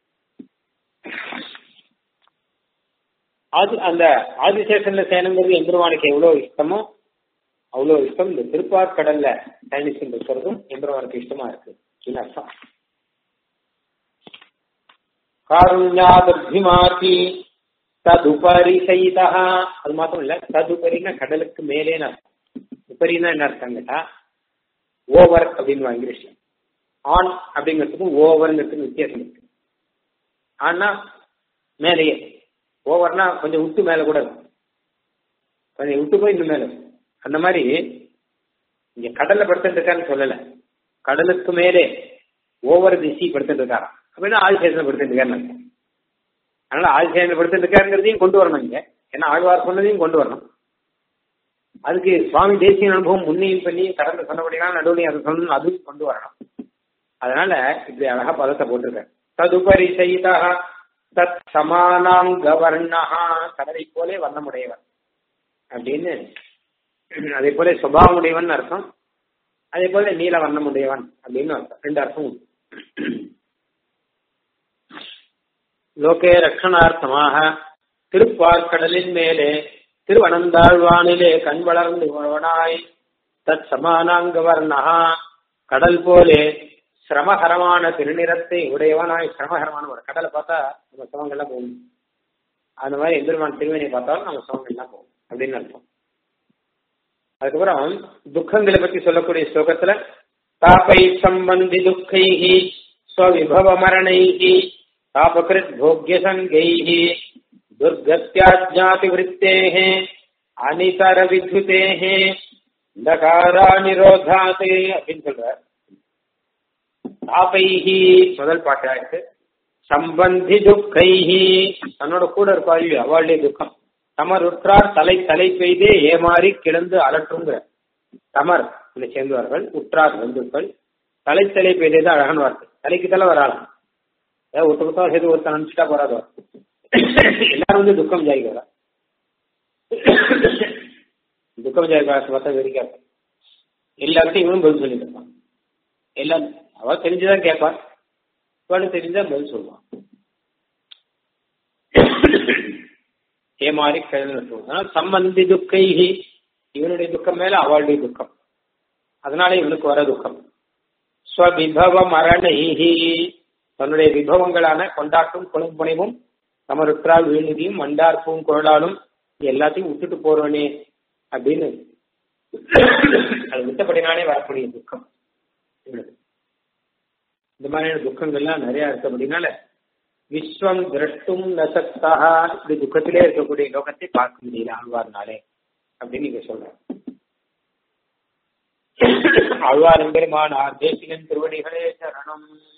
Speaker 1: அது அந்த ஆதிசேஷன்ல சயனங்கிறது எம்பெருமானுக்கு எவ்வளவு இஷ்டமோ அவ்வளவு இஷ்டம் இந்த திருப்பார் கடல்ல சயனிச்சுட்டு இருக்கிறதும் எம்பெருமானுக்கு இஷ்டமா இருக்கு அர்த்தம் காருண்யாதிமாதி ததுபரி சைதா அது மாத்திரம் இல்ல ததுபரினா கடலுக்கு மேலேன்னு அர்த்தம் உபரினா என்ன அர்த்தம் கேட்டா ஓவர் அப்படின்னு இங்கிலீஷ்ல ஆன் அப்படிங்கிறதுக்கும் ஓவர்ங்கிறதுக்கு வித்தியாசம் இருக்கு ஆனா மேலேயே ஓவர்னா கொஞ்சம் விட்டு மேல கூட இருக்கும் கொஞ்சம் விட்டு போய் இன்னும் மேல அந்த மாதிரி இங்க கடல்ல படுத்துட்டு இருக்கான்னு சொல்லல கடலுக்கு மேலே ஓவர் திசி படுத்துட்டு இருக்காராம் அப்படின்னா ஆதிசேஷனை படுத்துட்டு இருக்காருன்னு அதனால ஆதிசேஷனை படுத்துட்டு இருக்காருங்கிறதையும் கொண்டு வரணும் இங்க ஏன்னா ஆழ்வார் சொன்னதையும் கொண்டு வரணும் அதுக்கு சுவாமி தேசிய அனுபவம் முன்னையும் பண்ணி கடந்து சொன்னபடினா நடுவில் அதை சொல்லணும் அதுவும் கொண்டு வரணும் அதனால இப்படி அழகா பதத்தை போட்டிருக்காரு ததுபரி செய்தா தத் சமானாங்க வர்ணஹா கடலை போலே வண்ணமுடையவன் அப்படின்னு அதே போல சுபாவமுடையவன் அர்த்தம் அதே போல நீல வண்ணமுடையவன் அப்படின்னு அர்த்தம் ரெண்டு அர்த்தம் உண்டு லோகே ரட்சணார்த்தமாக திருப்பார்கடலின் மேலே திருவனந்தாழ்வானிலே கண் வளர்ந்து உழவனாய் தத் சமானாங்க வர்ணஹா கடல் போலே சிரமகரமான திருநிறத்தை உடையவனாய் சிரமகரமான ஒரு கடலை பார்த்தா நம்ம சிரமங்கள்லாம் போகும் அந்த மாதிரி எந்திரமான திருவனை பார்த்தாலும் நம்ம சிரமங்கள்லாம் போகும் அப்படின்னு அர்த்தம் அதுக்கப்புறம் துக்கங்களை பத்தி சொல்லக்கூடிய ஸ்லோகத்துல தாபை சம்பந்தி துக்கைஹி ஸ்வவிபவ மரணைஹி தாபகிருத் போக்ய சங்கைஹி துர்கத்யாஜாதி விருத்தேஹ அனிதர வித்யுதேஹ இந்தகாரா நிரோதாதே அப்படின்னு சொல்றார் தாபைஹி முதல் பாட்டா இருக்கு சம்பந்தி துக்கைஹி தன்னோட கூட இருப்பா இல்லையோ அவளுடைய துக்கம் தமருற்றார் தலை தலை பெய்தே ஏமாறி கிடந்து அலற்றுங்கிற தமர் இதை சேர்ந்தவர்கள் உற்றார் பந்துக்கள் தலை தலை பெய்தே தான் அழகன் வார்த்தை தலைக்கு தலை வராலாம் ஏதாவது ஒருத்த புத்தகம் சேர்த்து ஒருத்தன் அனுப்பிச்சிட்டா போறாதோ எல்லாரும் வந்து துக்கம் ஜாயிக்கிறா துக்கம் ஜாயிக்கிறா பார்த்தா வெறிக்கா எல்லார்ட்டையும் இவனும் பதில் சொல்லிட்டு இருப்பான் எல்லாம் அவ தெரிஞ்சுதான் கேட்பான் இவனு தெரிஞ்சா பதில் சொல்லுவான் ஏமாறி கிழந்து சம்பந்தி துக்கைஹி இவனுடைய துக்கம் மேல அவளுடைய துக்கம் அதனால இவனுக்கு வர துக்கம் ஸ்வவிபவ மரணைஹி தன்னுடைய விபவங்களான கொண்டாட்டும் குளம்புனைவும் தமருற்றால் வீழ்நிதியும் மண்டார்ப்பும் குரலாலும் எல்லாத்தையும் விட்டுட்டு போறவனே அப்படின்னு அது விட்டபடினாலே வரக்கூடிய துக்கம் இந்த மாதிரியான துக்கங்கள்லாம் நிறைய இருக்கபடினால விஸ்வம் திரஷ்டும் நசக்தா இப்படி துக்கத்திலே இருக்கக்கூடிய லோகத்தை பார்க்க முடியல ஆழ்வார்னாலே அப்படின்னு நீங்க சொல்ற ஆழ்வார் பெருமானார் தேசிகன் திருவடிகளே சரணம்